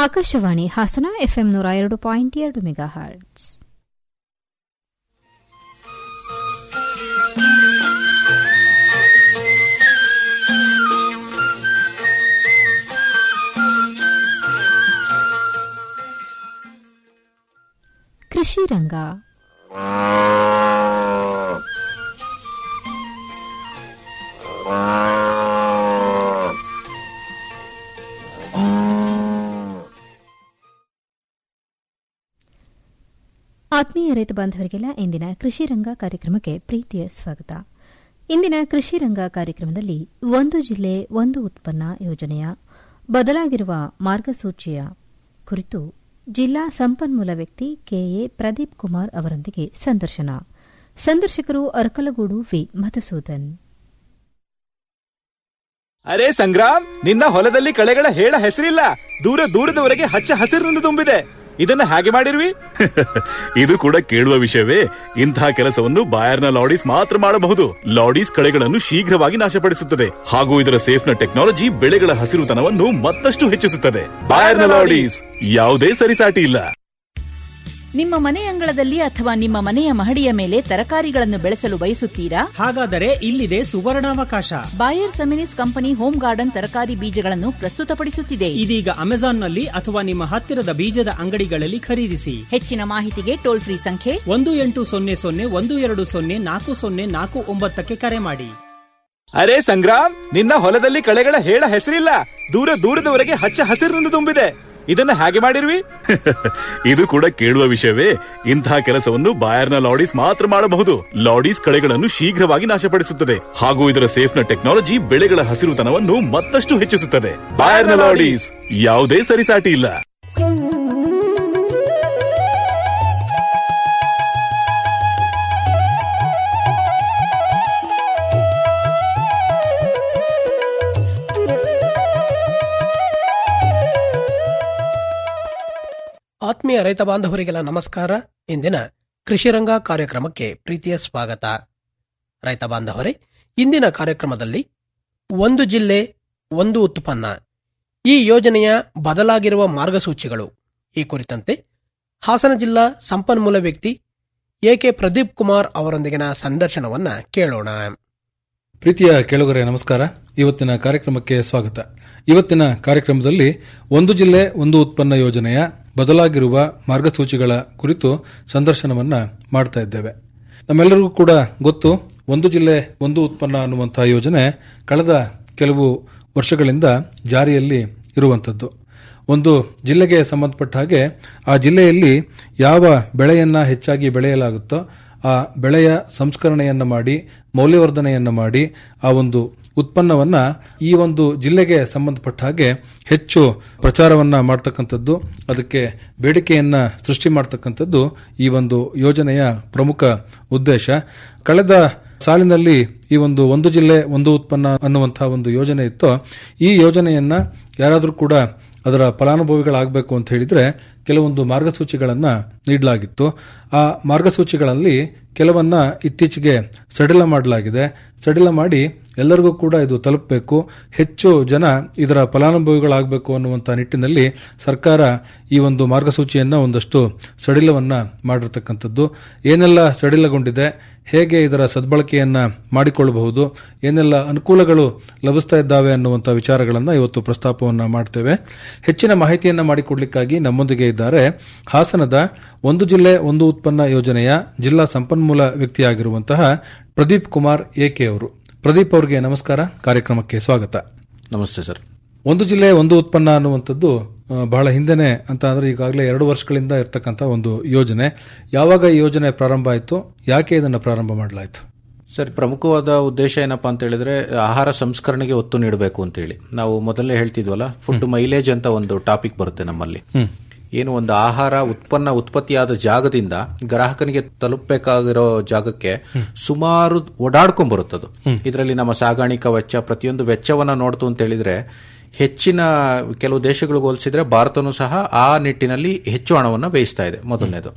Akashvani Hassan FM ನೂರ ಎರಡು point ಎರಡು ಮೆಗಾ ಹರ್ಟ್ಸ್ ಕೃಷಿ ರಂಗ ಆತ್ಮೀಯ ರೈತ ಬಾಂಧವರಿಗೆಲ್ಲ ಇಂದಿನ ಕೃಷಿ ರಂಗ ಕಾರ್ಯಕ್ರಮಕ್ಕೆ ಪ್ರೀತಿಯ ಸ್ವಾಗತ ಇಂದಿನ ಕೃಷಿ ರಂಗ ಕಾರ್ಯಕ್ರಮದಲ್ಲಿ ಒಂದು ಜಿಲ್ಲೆ ಒಂದು ಉತ್ಪನ್ನ ಯೋಜನೆಯ ಬದಲಾಗಿರುವ ಮಾರ್ಗಸೂಚಿಯ ಕುರಿತು ಜಿಲ್ಲಾ ಸಂಪನ್ಮೂಲ ವ್ಯಕ್ತಿ ಕೆಎ ಪ್ರದೀಪ್ ಕುಮಾರ್ ಅವರೊಂದಿಗೆ ಸಂದರ್ಶನ ಸಂದರ್ಶಕರು ಅರಕಲಗೂಡು ವಿ ಮಧುಸೂದನ್ ಅರೆ ಸಂಗ್ರಾಮ್ ನಿನ್ನ ಹೊಲದಲ್ಲಿ ಕಳೆಗಳ ಹೇಳ ಹೆಸರಿಲ್ಲ ದೂರ ದೂರದವರೆಗೆ ಹಚ್ಚ ಹಸಿರಿನಿಂದ ತುಂಬಿದೆ ಇದನ್ನ ಹಾಗೆ ಮಾಡಿರ್ವಿ ಇದು ಕೂಡ ಕೇಳುವ ವಿಷಯವೇ ಇಂತಹ ಕೆಲಸವನ್ನು ಬಾಯರ್ನ ಲಾಡೀಸ್ ಮಾತ್ರ ಮಾಡಬಹುದು ಲಾಡೀಸ್ ಕಳೆಗಳನ್ನು ಶೀಘ್ರವಾಗಿ ನಾಶಪಡಿಸುತ್ತದೆ ಹಾಗೂ ಇದರ ಸೇಫ್ನ ಟೆಕ್ನಾಲಜಿ ಬೆಳೆಗಳ ಹಸಿರುತನವನ್ನು ಮತ್ತಷ್ಟು ಹೆಚ್ಚಿಸುತ್ತದೆ ಬಾಯರ್ನ ಲಾಡೀಸ್ ಯಾವುದೇ ಸರಿಸಾಟಿ ಇಲ್ಲ ನಿಮ್ಮ ಮನೆ ಅಂಗಳದಲ್ಲಿ ಅಥವಾ ನಿಮ್ಮ ಮನೆಯ ಮಹಡಿಯ ಮೇಲೆ ತರಕಾರಿಗಳನ್ನು ಬೆಳೆಸಲು ಬಯಸುತ್ತೀರಾ ಹಾಗಾದರೆ ಇಲ್ಲಿದೆ ಸುವರ್ಣಾವಕಾಶ Bayer Seminis company home garden ತರಕಾರಿ ಬೀಜಗಳನ್ನು ಪ್ರಸ್ತುತಪಡಿಸುತ್ತಿದೆ ಇದೀಗ ಅಮೆಜಾನ್ನಲ್ಲಿ ಅಥವಾ ನಿಮ್ಮ ಹತ್ತಿರದ ಬೀಜದ ಅಂಗಡಿಗಳಲ್ಲಿ ಖರೀದಿಸಿ ಹೆಚ್ಚಿನ ಮಾಹಿತಿಗೆ ಟೋಲ್ ಫ್ರೀ ಸಂಖ್ಯೆ ಒಂದು ಎಂಟು ಸೊನ್ನೆ ಸೊನ್ನೆ ಒಂದು ಎರಡು ಸೊನ್ನೆ ನಾಲ್ಕು ಸೊನ್ನೆ ನಾಲ್ಕು ಒಂಬತ್ತಕ್ಕೆ ಕರೆ ಮಾಡಿ ಅರೆ ಸಂಗ್ರಾಮ್ ನಿನ್ನ ಹೊಲದಲ್ಲಿ ಕಳೆಗಳ ಹೇಳ ಹೆಸರಿಲ್ಲ ದೂರ ದೂರದವರೆಗೆ ಹಚ್ಚ ಹಸಿರಿನಿಂದ ತುಂಬಿದೆ ಇದನ್ನ ಹಾಗೆ ಮಾಡಿರ್ವಿ ಇದು ಕೂಡ ಕೇಳುವ ವಿಷಯವೇ ಇಂತಹ ಕೆಲಸವನ್ನು ಬಾಯರ್ನ ಲಾಡೀಸ್ ಮಾತ್ರ ಮಾಡಬಹುದು ಲಾಡೀಸ್ ಕಳೆಗಳನ್ನು ಶೀಘ್ರವಾಗಿ ನಾಶಪಡಿಸುತ್ತದೆ ಹಾಗೂ ಇದರ ಸೇಫ್ನ ಟೆಕ್ನಾಲಜಿ ಬೆಳೆಗಳ ಹಸಿರುತನವನ್ನು ಮತ್ತಷ್ಟು ಹೆಚ್ಚಿಸುತ್ತದೆ ಬಾಯರ್ನ ಲಾಡೀಸ್ ಯಾವುದೇ ಸರಿಸಾಟಿ ಇಲ್ಲ ಆತ್ಮೀಯ ರೈತ ಬಾಂಧವರಿಗೆಲ್ಲ ನಮಸ್ಕಾರ ಇಂದಿನ ಕೃಷಿರಂಗ ಕಾರ್ಯಕ್ರಮಕ್ಕೆ ಪ್ರೀತಿಯ ಸ್ವಾಗತ ರೈತ ಬಾಂಧವರೇ ಇಂದಿನ ಕಾರ್ಯಕ್ರಮದಲ್ಲಿ ಒಂದು ಜಿಲ್ಲೆ ಒಂದು ಉತ್ಪನ್ನ ಈ ಯೋಜನೆಯ ಬದಲಾಗಿರುವ ಮಾರ್ಗಸೂಚಿಗಳು ಈ ಕುರಿತಂತೆ ಹಾಸನ ಜಿಲ್ಲಾ ಸಂಪನ್ಮೂಲ ವ್ಯಕ್ತಿ ಎಕೆ ಪ್ರದೀಪ್ ಕುಮಾರ್ ಅವರೊಂದಿಗಿನ ಸಂದರ್ಶನವನ್ನ ಕೇಳೋಣ ಪ್ರೀತಿಯ ಕೇಳುಗರೆ ನಮಸ್ಕಾರ ಇವತ್ತಿನ ಕಾರ್ಯಕ್ರಮಕ್ಕೆ ಸ್ವಾಗತ ಇವತ್ತಿನ ಕಾರ್ಯಕ್ರಮದಲ್ಲಿ ಒಂದು ಜಿಲ್ಲೆ ಒಂದು ಉತ್ಪನ್ನ ಯೋಜನೆಯ ಬದಲಾಗಿರುವ ಮಾರ್ಗಸೂಚಿಗಳ ಕುರಿತು ಸಂದರ್ಶನವನ್ನ ಮಾಡ್ತಾ ಇದ್ದೇವೆ ನಮ್ಮೆಲ್ಲರಿಗೂ ಕೂಡ ಗೊತ್ತು ಒಂದು ಜಿಲ್ಲೆ ಒಂದು ಉತ್ಪನ್ನ ಅನ್ನುವಂತಹ ಯೋಜನೆ ಕಳೆದ ಕೆಲವು ವರ್ಷಗಳಿಂದ ಜಾರಿಯಲ್ಲಿ ಇರುವಂತದ್ದು ಒಂದು ಜಿಲ್ಲೆಗೆ ಸಂಬಂಧಪಟ್ಟ ಹಾಗೆ ಆ ಜಿಲ್ಲೆಯಲ್ಲಿ ಯಾವ ಬೆಳೆಯನ್ನ ಹೆಚ್ಚಾಗಿ ಬೆಳೆಯಲಾಗುತ್ತೋ ಆ ಬೆಳೆಯ ಸಂಸ್ಕರಣೆಯನ್ನ ಮಾಡಿ ಮೌಲ್ಯವರ್ಧನೆಯನ್ನ ಮಾಡಿ ಆ ಒಂದು ಉತ್ಪನ್ನವನ್ನ ಈ ಒಂದು ಜಿಲ್ಲೆಗೆ ಸಂಬಂಧಪಟ್ಟ ಹಾಗೆ ಹೆಚ್ಚು ಪ್ರಚಾರವನ್ನ ಮಾಡ್ತಕ್ಕಂಥದ್ದು ಅದಕ್ಕೆ ಬೇಡಿಕೆಯನ್ನ ಸೃಷ್ಟಿ ಮಾಡ್ತಕ್ಕಂಥದ್ದು ಈ ಒಂದು ಯೋಜನೆಯ ಪ್ರಮುಖ ಉದ್ದೇಶ ಕಳೆದ ಸಾಲಿನಲ್ಲಿ ಈ ಒಂದು ಒಂದು ಜಿಲ್ಲೆ ಒಂದು ಉತ್ಪನ್ನ ಅನ್ನುವಂತಹ ಒಂದು ಯೋಜನೆ ಇತ್ತು ಈ ಯೋಜನೆಯನ್ನ ಯಾರಾದರೂ ಕೂಡ ಅದರ ಫಲಾನುಭವಿಗಳಾಗಬೇಕು ಅಂತ ಹೇಳಿದ್ರೆ ಕೆಲವೊಂದು ಮಾರ್ಗಸೂಚಿಗಳನ್ನ ನೀಡಲಾಗಿತ್ತು ಆ ಮಾರ್ಗಸೂಚಿಗಳಲ್ಲಿ ಕೆಲವನ್ನ ಇತ್ತೀಚೆಗೆ ಸಡಿಲ ಮಾಡಲಾಗಿದೆ ಸಡಿಲ ಮಾಡಿ ಎಲ್ಲರಿಗೂ ಕೂಡ ಇದು ತಲುಪಬೇಕು ಹೆಚ್ಚು ಜನ ಇದರ ಫಲಾನುಭವಿಗಳಾಗಬೇಕು ಅನ್ನುವಂಥ ನಿಟ್ಟಿನಲ್ಲಿ ಸರ್ಕಾರ ಈ ಒಂದು ಮಾರ್ಗಸೂಚಿಯನ್ನ ಒಂದಷ್ಟು ಸಡಿಲವನ್ನ ಮಾಡಿರ್ತಕ್ಕಂಥದ್ದು ಏನೆಲ್ಲ ಸಡಿಲಗೊಂಡಿದೆ ಹೇಗೆ ಇದರ ಸದ್ಬಳಕೆಯನ್ನ ಮಾಡಿಕೊಳ್ಳಬಹುದು ಏನೆಲ್ಲ ಅನುಕೂಲಗಳು ಲಭಿಸ್ತಾ ಇದ್ದಾವೆ ಅನ್ನುವಂಥ ವಿಚಾರಗಳನ್ನ ಇವತ್ತು ಪ್ರಸ್ತಾಪವನ್ನ ಮಾಡ್ತೇವೆ ಹೆಚ್ಚಿನ ಮಾಹಿತಿಯನ್ನ ಮಾಡಿಕೊಡ್ಲಿಕ್ಕಾಗಿ ನಮ್ಮೊಂದಿಗೆ ಇದ್ದಾರೆ ಹಾಸನದ ಒಂದು ಜಿಲ್ಲೆ ಒಂದು ಉತ್ಪನ್ನ ಯೋಜನೆಯ ಜಿಲ್ಲಾ ಸಂಪನ್ಮೂಲ ವ್ಯಕ್ತಿಯಾಗಿರುವಂತಹ ಪ್ರದೀಪ್ ಕುಮಾರ್ ಎಕೆ ಅವರು ಪ್ರದೀಪ್ ಅವರಿಗೆ ನಮಸ್ಕಾರ ಕಾರ್ಯಕ್ರಮಕ್ಕೆ ಸ್ವಾಗತ ನಮಸ್ತೆ ಸರ್ ಒಂದು ಜಿಲ್ಲೆ ಒಂದು ಉತ್ಪನ್ನ ಅನ್ನುವಂಥದ್ದು ಆ, ಬಹಳ ಹಿಂದೆನೆ ಅಂತ ಅಂದ್ರೆ ಈಗಾಗಲೇ ಎರಡು ವರ್ಷಗಳಿಂದ ಇರತಕ್ಕಂಥ ಒಂದು ಯೋಜನೆ ಯಾವಾಗ ಈ ಯೋಜನೆ ಪ್ರಾರಂಭ ಆಯಿತು ಯಾಕೆ ಇದನ್ನು ಪ್ರಾರಂಭ ಮಾಡಲಾಯಿತು ಸರ್ ಪ್ರಮುಖವಾದ ಉದ್ದೇಶ ಏನಪ್ಪಾ ಅಂತ ಹೇಳಿದ್ರೆ ಆಹಾರ ಸಂಸ್ಕರಣೆಗೆ ಒತ್ತು ನೀಡಬೇಕು ಅಂತ ಹೇಳಿ ನಾವು ಮೊದಲನೇ ಹೇಳ್ತಿದ್ವಲ್ಲ ಫುಡ್ ಮೈಲೇಜ್ ಅಂತ ಒಂದು ಟಾಪಿಕ್ ಬರುತ್ತೆ ನಮ್ಮಲ್ಲಿ ಏನು ಒಂದು ಆಹಾರ ಉತ್ಪನ್ನ ಉತ್ಪತ್ತಿಯಾದ ಜಾಗದಿಂದ ಗ್ರಾಹಕನಿಗೆ ತಲುಪಬೇಕಾಗಿರೋ ಜಾಗಕ್ಕೆ ಸುಮಾರು ಓಡಾಡ್ಕೊಂಡ್ ಬರುತ್ತದು ಇದರಲ್ಲಿ ನಮ್ಮ ಸಾಗಾಣಿಕಾ ವೆಚ್ಚ ಪ್ರತಿಯೊಂದು ವೆಚ್ಚವನ್ನ ನೋಡ್ತು ಅಂತ ಹೇಳಿದ್ರೆ ಹೆಚ್ಚಿನ ಕೆಲವು ದೇಶಗಳಿಗೆ ಹೋಲಿಸಿದ್ರೆ ಭಾರತನೂ ಸಹ ಆ ನಿಟ್ಟಿನಲ್ಲಿ ಹೆಚ್ಚು ಹಣವನ್ನು ವ್ಯಯಿಸ್ತಾ ಇದೆ ಮೊದಲನೇದು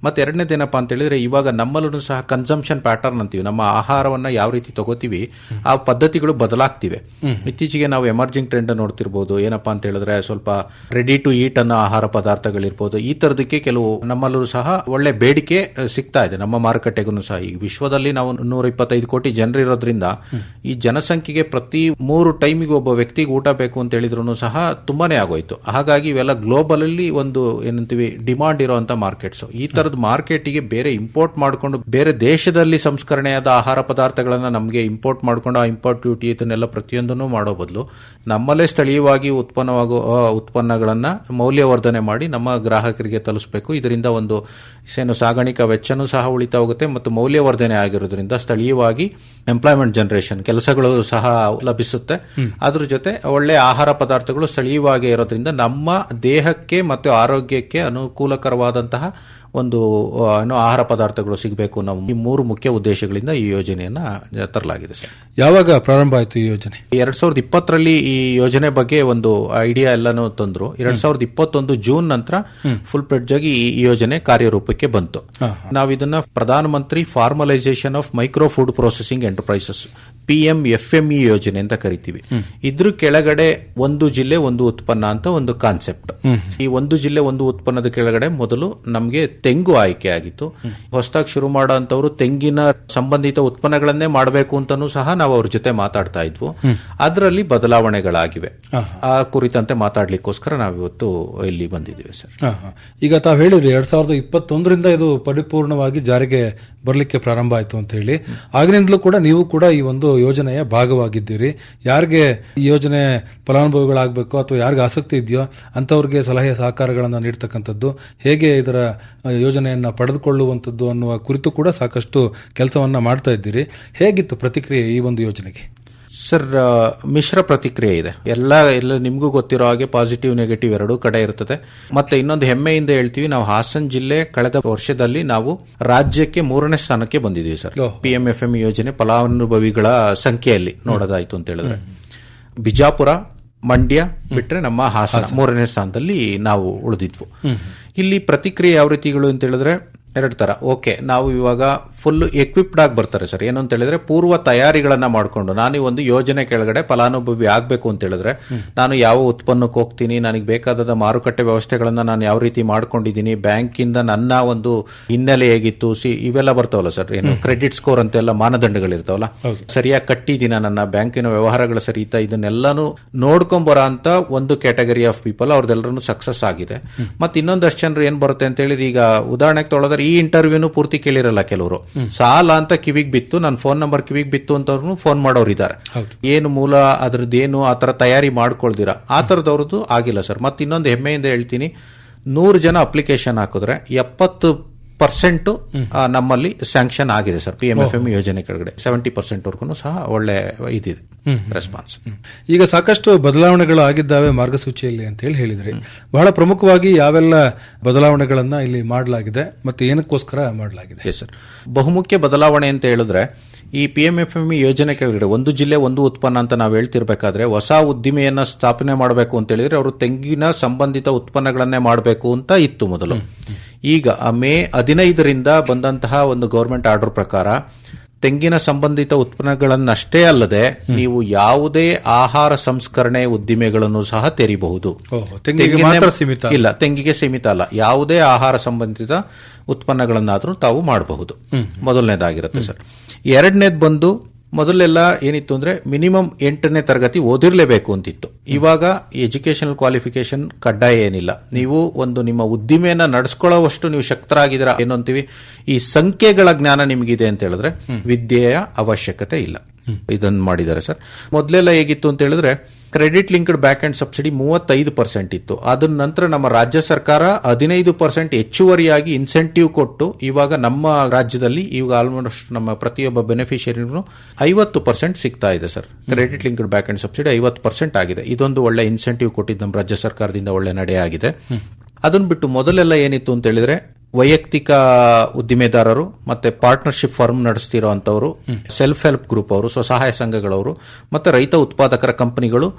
ಮತ್ತೆ ಎರಡನೇದೇನಪ್ಪ ಅಂತ ಹೇಳಿದ್ರೆ ಇವಾಗ ನಮ್ಮಲ್ಲೂ ಸಹ ಕನ್ಸಂಪ್ಷನ್ ಪ್ಯಾಟರ್ನ್ ಅಂತೀವಿ ನಮ್ಮ ಆಹಾರವನ್ನ ಯಾವ ರೀತಿ ತಗೋತೀವಿ ಆ ಪದ್ಧತಿಗಳು ಬದಲಾಗ್ತಿವೆ ಇತ್ತೀಚೆಗೆ ನಾವು ಎಮರ್ಜಿಂಗ್ ಟ್ರೆಂಡ್ ನೋಡ್ತಿರ್ಬೋದು ಏನಪ್ಪಾ ಅಂತ ಹೇಳಿದ್ರೆ ಸ್ವಲ್ಪ ರೆಡಿ ಟು ಈಟ್ ಅನ್ನೋ ಆಹಾರ ಪದಾರ್ಥಗಳಿರ್ಬೋದು ಈ ತರದಕ್ಕೆ ಕೆಲವು ನಮ್ಮಲ್ಲೂ ಸಹ ಒಳ್ಳೆ ಬೇಡಿಕೆ ಅಹ್, ಸಿಗ್ತಾ ಇದೆ ನಮ್ಮ ಮಾರುಕಟ್ಟೆಗೂ ಸಹ ಈಗ ವಿಶ್ವದಲ್ಲಿ ನಾವು ನೂರ ಇಪ್ಪತ್ತೈದು ಕೋಟಿ ಜನರಿರೋದ್ರಿಂದ ಈ ಜನಸಂಖ್ಯೆಗೆ ಪ್ರತಿ ಮೂರು ಟೈಮಿಗೆ ಒಬ್ಬ ವ್ಯಕ್ತಿಗೆ ಊಟ ಬೇಕು ಅಂತ ಹೇಳಿದ್ರು ಸಹ ತುಂಬಾನೇ ಆಗೋಯ್ತು ಹಾಗಾಗಿ ಇವೆಲ್ಲ ಗ್ಲೋಬಲ್ ಅಲ್ಲಿ ಒಂದು ಏನಂತೀವಿ ಡಿಮಾಂಡ್ ಇರುವಂತ ಮಾರ್ಕೆಟ್ಸ್ ಈ ತರದ ಮಾರ್ಕೆಟಿಗೆ ಬೇರೆ ಇಂಪೋರ್ಟ್ ಮಾಡಿಕೊಂಡು ಬೇರೆ ದೇಶದಲ್ಲಿ ಸಂಸ್ಕರಣೆಯಾದ ಆಹಾರ ಪದಾರ್ಥಗಳನ್ನ ನಮಗೆ ಇಂಪೋರ್ಟ್ ಮಾಡ್ಕೊಂಡು ಆ ಇಂಪೋರ್ಟ್ ಡ್ಯೂಟಿ ಇದನ್ನೆಲ್ಲ ಪ್ರತಿಯೊಂದನ್ನು ಮಾಡೋ ಬದಲು ನಮ್ಮಲ್ಲೇ ಸ್ಥಳೀಯವಾಗಿ ಉತ್ಪನ್ನವಾಗುವ ಆ, ಉತ್ಪನ್ನಗಳನ್ನ ಮೌಲ್ಯವರ್ಧನೆ ಮಾಡಿ ನಮ್ಮ ಗ್ರಾಹಕರಿಗೆ ತಲುಪಿಸಬೇಕು ಇದರಿಂದ ಒಂದು ಏನು ಸಾಗಾಣಿಕಾ ವೆಚ್ಚನೂ ಸಹ ಉಳಿತಾ ಹೋಗುತ್ತೆ ಮತ್ತು ಮೌಲ್ಯವರ್ಧನೆ ಆಗಿರೋದ್ರಿಂದ ಸ್ಥಳೀಯವಾಗಿ ಎಂಪ್ಲಾಯ್ಮೆಂಟ್ ಜನರೇಷನ್ ಕೆಲಸಗಳು ಸಹ ಲಭಿಸುತ್ತೆ ಅದ್ರ ಜೊತೆ ಒಳ್ಳೆ ಆಹಾರ ಪದಾರ್ಥಗಳು ಸ್ಥಳೀಯವಾಗಿ ಇರೋದ್ರಿಂದ ನಮ್ಮ ದೇಹಕ್ಕೆ ಮತ್ತು ಆರೋಗ್ಯಕ್ಕೆ ಅನುಕೂಲಕರವಾದಂತಹ ಒಂದು ಆ, ಏನು ಆಹಾರ ಪದಾರ್ಥಗಳು ಸಿಗಬೇಕು ನಾವು ಈ ಮೂರು ಮುಖ್ಯ ಉದ್ದೇಶಗಳಿಂದ ಈ ಯೋಜನೆಯನ್ನ ತರಲಾಗಿದೆ ಸರ್ ಯಾವಾಗ ಪ್ರಾರಂಭ ಆಯಿತು ಈ ಯೋಜನೆ ಎರಡ್ ಸಾವಿರದ ಇಪ್ಪತ್ತರಲ್ಲಿ ಈ ಯೋಜನೆ ಬಗ್ಗೆ ಒಂದು ಐಡಿಯಾ ಎಲ್ಲಾನು ತಂದ್ರು ಎರಡ್ ಸಾವಿರದ ಇಪ್ಪತ್ತೊಂದು ಜೂನ್ ನಂತರ ಫುಲ್ ಪ್ಲೆಡ್ಜ್ ಆಗಿ ಈ ಯೋಜನೆ ಕಾರ್ಯರೂಪಕ್ಕೆ ಬಂತು ನಾವು ಇದನ್ನ Pradhan Mantri formalisation of micro food processing enterprises P M F M E ಯೋಜನೆ ಅಂತ ಕರಿತೀವಿ ಇದ್ರ ಕೆಳಗಡೆ ಒಂದು ಜಿಲ್ಲೆ ಒಂದು ಉತ್ಪನ್ನ ಅಂತ ಒಂದು ಕಾನ್ಸೆಪ್ಟ್ ಈ ಒಂದು ಜಿಲ್ಲೆ ಒಂದು ಉತ್ಪನ್ನದ ಕೆಳಗಡೆ ಮೊದಲು ನಮಗೆ ತೆಂಗು ಆಯ್ಕೆ ಆಗಿತ್ತು ಹೊಸದಾಗಿ ಶುರು ಮಾಡೋ ಅಂತವ್ರು ತೆಂಗಿನ ಸಂಬಂಧಿತ ಉತ್ಪನ್ನಗಳನ್ನೇ ಮಾಡಬೇಕು ಅಂತಾನೂ ಸಹ ನಾವು ಅವ್ರ ಜೊತೆ ಮಾತಾಡ್ತಾ ಇದ್ವು ಅದರಲ್ಲಿ ಬದಲಾವಣೆಗಳಾಗಿವೆ ಆ ಕುರಿತಂತೆ ಮಾತಾಡ್ಲಿಕ್ಕೋಸ್ಕರ ನಾವಿವತ್ತು ಇಲ್ಲಿ ಬಂದಿದ್ದೀವಿ ಸರ್ ಹಾ, ಹಾ. ಈಗ ತಾವು ಹೇಳಿದ್ರಿ ಎರಡ್ ಸಾವಿರದ ಇಪ್ಪತ್ತೊಂದರಿಂದ ಇದು ಪರಿಪೂರ್ಣವಾಗಿ ಜಾರಿಗೆ ಬರಲಿಕ್ಕೆ ಪ್ರಾರಂಭ ಆಯಿತು ಅಂತ ಹೇಳಿ ಆಗಿನಿಂದಲೂ ಕೂಡ ನೀವು ಕೂಡ ಈ ಒಂದು ಯೋಜನೆಯ ಭಾಗವಾಗಿದ್ದೀರಿ ಯಾರಿಗೆ ಈ ಯೋಜನೆ ಫಲಾನುಭವಿಗಳಾಗಬೇಕು ಅಥವಾ ಯಾರಿಗೆ ಆಸಕ್ತಿ ಇದೆಯೋ ಅಂತವ್ರಿಗೆ ಸಲಹೆ ಸಹಕಾರಗಳನ್ನು ನೀಡ್ತಕ್ಕಂಥದ್ದು ಹೇಗೆ ಇದರ ಆ, ಯೋಜನೆಯನ್ನ ಪಡೆದುಕೊಳ್ಳುವಂಥದ್ದು ಅನ್ನುವ ಕುರಿತು ಕೂಡ ಸಾಕಷ್ಟು ಕೆಲಸವನ್ನ ಮಾಡ್ತಾ ಇದ್ದೀರಿ ಹೇಗಿತ್ತು ಪ್ರತಿಕ್ರಿಯೆ ಈ ಒಂದು ಯೋಜನೆಗೆ ಸರ್ ಆ, ಮಿಶ್ರ ಪ್ರತಿಕ್ರಿಯೆ ಇದೆ ಎಲ್ಲ ಎಲ್ಲ ನಿಮಗೂ ಗೊತ್ತಿರೋ ಹಾಗೆ ಪಾಸಿಟಿವ್ ನೆಗೆಟಿವ್ ಎರಡೂ ಕಡೆ ಇರ್ತದೆ ಮತ್ತೆ ಇನ್ನೊಂದು ಹೆಮ್ಮೆಯಿಂದ ಹೇಳ್ತೀವಿ ನಾವು ಹಾಸನ್ ಜಿಲ್ಲೆ ಕಳೆದ ವರ್ಷದಲ್ಲಿ ನಾವು ರಾಜ್ಯಕ್ಕೆ ಮೂರನೇ ಸ್ಥಾನಕ್ಕೆ ಬಂದಿದ್ದೀವಿ sir P M F M ಯೋಜನೆ ಫಲಾನುಭವಿಗಳ ಸಂಖ್ಯೆಯಲ್ಲಿ ನೋಡೋದಾಯ್ತು ಅಂತ ಹೇಳಿದ್ರೆ ಬಿಜಾಪುರ ಮಂಡ್ಯ ಬಿಟ್ರೆ ನಮ್ಮ ಹಾಸನ ಮೂರನೇ ಸ್ಥಾನದಲ್ಲಿ ನಾವು ಉಳಿದಿದ್ವು ಇಲ್ಲಿ ಪ್ರತಿಕ್ರಿಯೆ ಯಾವ ರೀತಿಗಳು ಅಂತ ಹೇಳಿದ್ರೆ ಎರಡು ತರ ಓಕೆ ನಾವು ಇವಾಗ ಫುಲ್ ಎಕ್ವಿಪ್ಡ್ ಆಗಿ ಬರ್ತಾರೆ ಸರ್ ಏನು ಅಂತ ಹೇಳಿದ್ರೆ ಪೂರ್ವ ತಯಾರಿಗಳನ್ನ ಮಾಡಿಕೊಂಡು ನಾನು ಈ ಒಂದು ಯೋಜನೆ ಕೆಳಗಡೆ ಫಲಾನುಭವಿ ಆಗ್ಬೇಕು ಅಂತ ಹೇಳಿದ್ರೆ ನಾನು ಯಾವ ಉತ್ಪನ್ನಕ್ಕೆ ಹೋಗ್ತೀನಿ ನನಗೆ ಬೇಕಾದ ಮಾರುಕಟ್ಟೆ ವ್ಯವಸ್ಥೆಗಳನ್ನ ನಾನು ಯಾವ ರೀತಿ ಮಾಡ್ಕೊಂಡಿದ್ದೀನಿ ಬ್ಯಾಂಕಿಂದ ನನ್ನ ಒಂದು ಹಿನ್ನೆಲೆ ಹೇಗಿತ್ತು ಸಿ ಇವೆಲ್ಲ ಬರ್ತಾವಲ್ಲ ಸರ್ ಏನು ಕ್ರೆಡಿಟ್ ಸ್ಕೋರ್ ಅಂತೆಲ್ಲ ಮಾನದಂಡಗಳಿರ್ತಾವಲ್ಲ ಸರಿಯಾಗಿ ಕಟ್ಟಿದ್ದೀನ ನನ್ನ ಬ್ಯಾಂಕಿನ ವ್ಯವಹಾರಗಳು ಸರಿ ಇತ್ತಾ ಇದನ್ನೆಲ್ಲಾನು ನೋಡ್ಕೊಂಬರೋ ಅಂತ ಒಂದು ಕ್ಯಾಟಗರಿ ಆಫ್ ಪೀಪಲ್ ಅವ್ರದ್ದೆಲ್ಲರೂ ಸಕ್ಸಸ್ ಆಗಿದೆ ಮತ್ತೆ ಇನ್ನೊಂದಷ್ಟು ಜನರು ಏನ್ ಬರುತ್ತೆ ಅಂತ ಹೇಳಿದ್ರೆ ಈಗ ಉದಾಹರಣೆಗೆ ತೊಗೊಳೋದ್ರೆ ಈ ಇಂಟರ್ವ್ಯೂನು ಪೂರ್ತಿ ಕೇಳಿರಲ್ಲ ಕೆಲವರು ಸಾಲ ಅಂತ ಕಿವಿಗ್ ಬಿತ್ತು ನನ್ನ ಫೋನ್ ನಂಬರ್ ಕಿವಿಗ್ ಬಿತ್ತು ಅಂತವ್ರು ಫೋನ್ ಮಾಡೋರು ಇದ್ದಾರೆ ಏನು ಮೂಲ ಅದ್ರದ್ದೇನು ಆ ತರ ತಯಾರಿ ಮಾಡ್ಕೊಳ್ದಿರ ಆ ತರದವ್ರದ್ದು ಆಗಿಲ್ಲ ಸರ್ ಮತ್ತೆ ಇನ್ನೊಂದು ಹೆಮ್ಮೆಯಿಂದ ಹೇಳ್ತೀನಿ ನೂರು ಜನ ಅಪ್ಲಿಕೇಶನ್ ಹಾಕಿದ್ರೆ ಎಪ್ಪತ್ತು ಪರ್ಸೆಂಟ್ ನಮ್ಮಲ್ಲಿ ಸ್ಯಾಂಕ್ಷನ್ ಆಗಿದೆ sir P M F M ಯೋಜನೆ ಕೆಳಗಡೆ ಸೆವೆಂಟಿ ಪರ್ಸೆಂಟ್ ವರ್ಗು ಸಹ ಒಳ್ಳೆ ಇದಿದೆ ರೆಸ್ಪಾನ್ಸ್ ಈಗ ಸಾಕಷ್ಟು ಬದಲಾವಣೆಗಳು ಆಗಿದ್ದಾವೆ ಮಾರ್ಗಸೂಚಿಯಲ್ಲಿ ಅಂತ ಹೇಳಿ ಹೇಳಿದ್ರಿ ಬಹಳ ಪ್ರಮುಖವಾಗಿ ಯಾವೆಲ್ಲ ಬದಲಾವಣೆಗಳನ್ನ ಇಲ್ಲಿ ಮಾಡಲಾಗಿದೆ ಮತ್ತೆ ಏನಕ್ಕೋಸ್ಕರ ಮಾಡಲಾಗಿದೆ ಎಸ್ ಸರ್ ಬಹುಮುಖ್ಯ ಬದಲಾವಣೆ ಅಂತ ಹೇಳಿದ್ರೆ ಈ ಪಿ ಎಂ ಎಫ್ ಎಂ ಯೋಜನೆ ಕೆಳಗಡೆ ಒಂದು ಜಿಲ್ಲೆ ಒಂದು ಉತ್ಪನ್ನ ಅಂತ ನಾವು ಹೇಳ್ತಿರ್ಬೇಕಾದ್ರೆ ಹೊಸ ಉದ್ದಿಮೆಯನ್ನ ಸ್ಥಾಪನೆ ಮಾಡಬೇಕು ಅಂತ ಹೇಳಿದ್ರೆ ಅವರು ತೆಂಗಿನ ಸಂಬಂಧಿತ ಉತ್ಪನ್ನಗಳನ್ನೇ ಮಾಡಬೇಕು ಅಂತ ಇತ್ತು ಮೊದಲು ಈಗ ಆ ಮೇ ಹದಿನೈದರಿಂದ ಬಂದಂತಹ ಒಂದು ಗವರ್ಮೆಂಟ್ ಆರ್ಡರ್ ಪ್ರಕಾರ ತೆಂಗಿನ ಸಂಬಂಧಿತ ಉತ್ಪನ್ನಗಳನ್ನಷ್ಟೇ ಅಲ್ಲದೆ ನೀವು ಯಾವುದೇ ಆಹಾರ ಸಂಸ್ಕರಣೆ ಉದ್ದಿಮೆಗಳನ್ನು ಸಹ ತೆರಿಬಹುದು ಓಹೋ, ತೆಂಗಿಗೆ ತೆಂಗಿನ- ಮಾತ್ರ ಸೀಮಿತ ಇಲ್ಲ ತೆಂಗಿಗೆ ಸೀಮಿತ ಅಲ್ಲ ಯಾವುದೇ ಆಹಾರ ಸಂಬಂಧಿತ ಉತ್ಪನ್ನಗಳನ್ನಾದ್ರೂ ತಾವು ಮಾಡಬಹುದು ಮೊದಲನೇದಾಗಿರುತ್ತೆ ಸರ್ ಎರಡನೇದು ಬಂದು ಮೊದಲೆಲ್ಲ ಏನಿತ್ತು ಅಂದ್ರೆ ಮಿನಿಮಮ್ ಎಂಟನೇ ತರಗತಿ ಓದಿರ್ಲೇಬೇಕು ಅಂತಿತ್ತು ಇವಾಗ ಎಜುಕೇಶನಲ್ ಕ್ವಾಲಿಫಿಕೇಶನ್ ಕಡ್ಡಾಯ ಏನಿಲ್ಲ ನೀವು ಒಂದು ನಿಮ್ಮ ಉದ್ದಿಮೆಯನ್ನ ನಡೆಸ್ಕೊಳ್ಳೋವಷ್ಟು ನೀವು ಶಕ್ತರಾಗಿದ್ದೀರಾ ಏನು ಅಂತೀವಿ ಈ ಸಂಖ್ಯೆಗಳ ಜ್ಞಾನ ನಿಮಗಿದೆ ಅಂತ ಹೇಳಿದ್ರೆ ವಿದ್ಯೆಯ ಅವಶ್ಯಕತೆ ಇಲ್ಲ ಇದನ್ನ ಮಾಡಿದ್ದಾರೆ ಸರ್ ಮೊದಲೆಲ್ಲ ಹೇಗಿತ್ತು ಅಂತ ಹೇಳಿದ್ರೆ credit linked back and subsidy ಮೂವತ್ತೈದು ಪರ್ಸೆಂಟ್ ಇತ್ತು ಅದನ್ನ ನಂತರ ನಮ್ಮ ರಾಜ್ಯ ಸರ್ಕಾರ ಹದಿನೈದು ಪರ್ಸೆಂಟ್ ಹೆಚ್ಚುವರಿಯಾಗಿ ಇನ್ಸೆಂಟಿವ್ ಕೊಟ್ಟು ಇವಾಗ ನಮ್ಮ ರಾಜ್ಯದಲ್ಲಿ ಇವಾಗ ಆಲ್ಮೋಸ್ಟ್ ನಮ್ಮ ಪ್ರತಿಯೊಬ್ಬ ಬೆನಿಫಿಷಿಯರಿಗೂ ಐವತ್ತು ಪರ್ಸೆಂಟ್ ಸಿಗ್ತಾ ಇದೆ sir credit linked back and subsidy ಐವತ್ತು ಪರ್ಸೆಂಟ್ ಆಗಿದೆ ಇದೊಂದು ಒಳ್ಳೆ ಇನ್ಸೆಂಟಿವ್ ಕೊಟ್ಟಿದ್ದು ನಮ್ಮ ರಾಜ್ಯ ಸರ್ಕಾರದಿಂದ ಒಳ್ಳೆ ನಡೆ ಆಗಿದೆ ಅದನ್ನ ಬಿಟ್ಟು ಮೊದಲೆಲ್ಲ ಏನಿತ್ತು ಅಂತ ಹೇಳಿದ್ರೆ ವೈಯಕ್ತಿಕ ಉದ್ದಿಮೆದಾರರು ಮತ್ತೆ ಪಾರ್ಟ್ನರ್ಶಿಪ್ ಫರ್ಮ್ ನಡೆಸ್ತಿರೋ ಅಂತವರು ಸೆಲ್ಫ್ ಹೆಲ್ಪ್ ಗ್ರೂಪ್ ಅವರು ಸ್ವಸಹಾಯ ಸಂಘಗಳವರು ಮತ್ತೆ ರೈತ ಉತ್ಪಾದಕರ ಕಂಪನಿಗಳು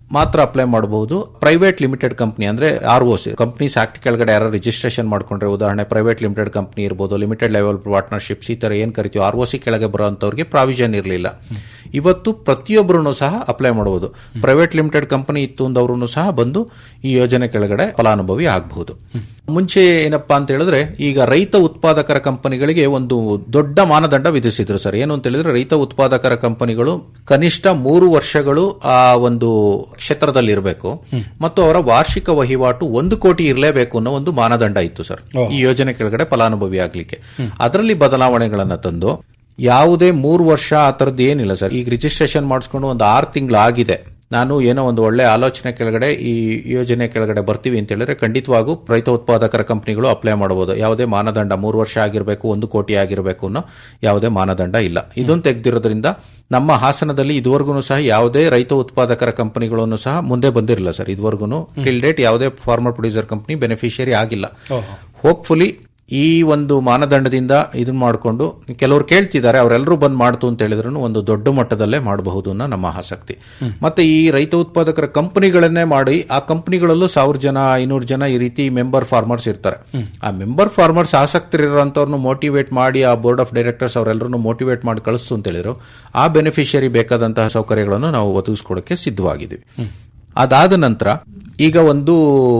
ಮಾತ್ರ ಅಪ್ಲೈ ಮಾಡಬಹುದು ಪ್ರೈವೇಟ್ ಲಿಮಿಟೆಡ್ ಕಂಪನಿ ಅಂದ್ರೆ R O C companies act ಕೆಳಗಡೆ ಯಾರು ರಿಜಿಸ್ಟ್ರೇಷನ್ ಮಾಡ್ಕೊಂಡ್ರೆ ಉದಾಹರಣೆ ಪ್ರೈವೇಟ್ ಲಿಮಿಟೆಡ್ ಕಂಪನಿ ಇರ್ಬೋದು ಲಿಮಿಟೆಡ್ ಲೆವೆಲ್ ಪಾರ್ಟ್ನರ್ಶಿಪ್ಸ್ ಈ ತರ ಏನ್ ಕರಿತೀವಿ ಆರ್ ಒ ಸಿ ಕೆಳಗೆ ಬರುವಂತವ್ರಿಗೆ ಪ್ರಾವಿಷನ್ ಇರಲಿಲ್ಲ ಇವತ್ತು ಪ್ರತಿಯೊಬ್ಬರೂ ಸಹ ಅಪ್ಲೈ ಮಾಡಬಹುದು ಪ್ರೈವೇಟ್ ಲಿಮಿಟೆಡ್ ಕಂಪನಿ ಇತ್ತು ಅಂದವರು ಸಹ ಬಂದು ಈ ಯೋಜನೆ ಕೆಳಗಡೆ ಫಲಾನುಭವಿ ಆಗಬಹುದು ಮುಂಚೆ ಏನಪ್ಪಾ ಅಂತ ಹೇಳಿದ್ರೆ ಈಗ ರೈತ ಉತ್ಪಾದಕರ ಕಂಪನಿಗಳಿಗೆ ಒಂದು ದೊಡ್ಡ ಮಾನದಂಡ ವಿಧಿಸಿದ್ರು ಸರ್ ಏನು ಅಂತ ಹೇಳಿದ್ರೆ ರೈತ ಉತ್ಪಾದಕರ ಕಂಪನಿಗಳು ಕನಿಷ್ಠ ಮೂರು ವರ್ಷಗಳು ಆ ಒಂದು ಕ್ಷೇತ್ರದಲ್ಲಿ ಇರಬೇಕು ಮತ್ತು ಅವರ ವಾರ್ಷಿಕ ವಹಿವಾಟು ಒಂದು ಕೋಟಿ ಇರಲೇಬೇಕು ಅನ್ನೋ ಒಂದು ಮಾನದಂಡ ಇತ್ತು ಸರ್ ಈ ಯೋಜನೆ ಕೆಳಗಡೆ ಫಲಾನುಭವಿ ಆಗ್ಲಿಕ್ಕೆ ಅದರಲ್ಲಿ ಬದಲಾವಣೆಗಳನ್ನ ತಂದು ಯಾವುದೇ ಮೂರು ವರ್ಷ ಆ ಥರದ್ದು ಏನಿಲ್ಲ ಸರ್ ಈಗ ರಿಜಿಸ್ಟ್ರೇಷನ್ ಮಾಡಿಸ್ಕೊಂಡು ಒಂದು ಆರು ತಿಂಗಳು ಆಗಿದೆ ನಾನು ಏನೋ ಒಂದು ಒಳ್ಳೆ ಆಲೋಚನೆ ಕೆಳಗಡೆ ಈ ಯೋಜನೆ ಕೆಳಗಡೆ ಬರ್ತೀವಿ ಅಂತ ಹೇಳಿದ್ರೆ ಖಂಡಿತವಾಗೂ ರೈತ ಉತ್ಪಾದಕರ ಕಂಪನಿಗಳು ಅಪ್ಲೈ ಮಾಡಬಹುದು ಯಾವುದೇ ಮಾನದಂಡ ಮೂರು ವರ್ಷ ಆಗಿರಬೇಕು ಒಂದು ಕೋಟಿ ಆಗಿರಬೇಕು ಅನ್ನೋ ಯಾವುದೇ ಮಾನದಂಡ ಇಲ್ಲ ಇದನ್ನು ತೆಗೆದಿರೋದ್ರಿಂದ ನಮ್ಮ ಹಾಸನದಲ್ಲಿ ಇದುವರೆಗೂ ಸಹ ಯಾವುದೇ ರೈತ ಉತ್ಪಾದಕರ ಕಂಪನಿಗಳನ್ನು ಸಹ ಮುಂದೆ ಬಂದಿರಲಿಲ್ಲ ಸರ್ ಇದುವರೆಗೂ ಟಿಲ್ ಡೇಟ್ ಯಾವುದೇ ಫಾರ್ಮರ್ ಪ್ರೊಡ್ಯೂಸರ್ ಕಂಪನಿ ಬೆನಿಫಿಷಿಯರಿ ಆಗಿಲ್ಲ ಹೋಪ್ಫುಲಿ ಈ ಒಂದು ಮಾನದಂಡದಿಂದ ಇದನ್ನ ಮಾಡಿಕೊಂಡು ಕೆಲವರು ಕೇಳ್ತಿದ್ದಾರೆ ಅವರೆಲ್ಲರೂ ಬಂದ್ ಮಾಡ್ತು ಅಂತ ಹೇಳಿದ್ರು ಒಂದು ದೊಡ್ಡ ಮಟ್ಟದಲ್ಲೇ ಮಾಡಬಹುದು ಅನ್ನೋ ನಮ್ಮ ಆಸಕ್ತಿ ಮತ್ತೆ ಈ ರೈತ ಉತ್ಪಾದಕರ ಕಂಪನಿಗಳನ್ನೇ ಮಾಡಿ ಆ ಕಂಪನಿಗಳಲ್ಲೂ ಸಾವಿರ ಜನ ಐನೂರು ಜನ ಈ ರೀತಿ ಮೆಂಬರ್ ಫಾರ್ಮರ್ಸ್ ಇರ್ತಾರೆ ಆ ಮೆಂಬರ್ ಫಾರ್ಮರ್ಸ್ ಆಸಕ್ತರಿರೋಂಥವ್ರನ್ನ ಮೋಟಿವೇಟ್ ಮಾಡಿ ಆ ಬೋರ್ಡ್ ಆಫ್ ಡೈರೆಕ್ಟರ್ಸ್ ಅವರೆಲ್ಲರೂ ಮೋಟಿವೇಟ್ ಮಾಡಿ ಕಳಿಸ್ತು ಅಂತ ಹೇಳಿದ್ರು ಆ ಬೆನಿಫಿಷಿಯರಿ ಬೇಕಾದಂತಹ ಸೌಕರ್ಯಗಳನ್ನು ನಾವು ಒದಗಿಸ್ಕೊಡಕ್ಕೆ ಸಿದ್ಧವಾಗಿದ್ದೀವಿ ಅದಾದ ನಂತರ ಈಗ ಒಂದು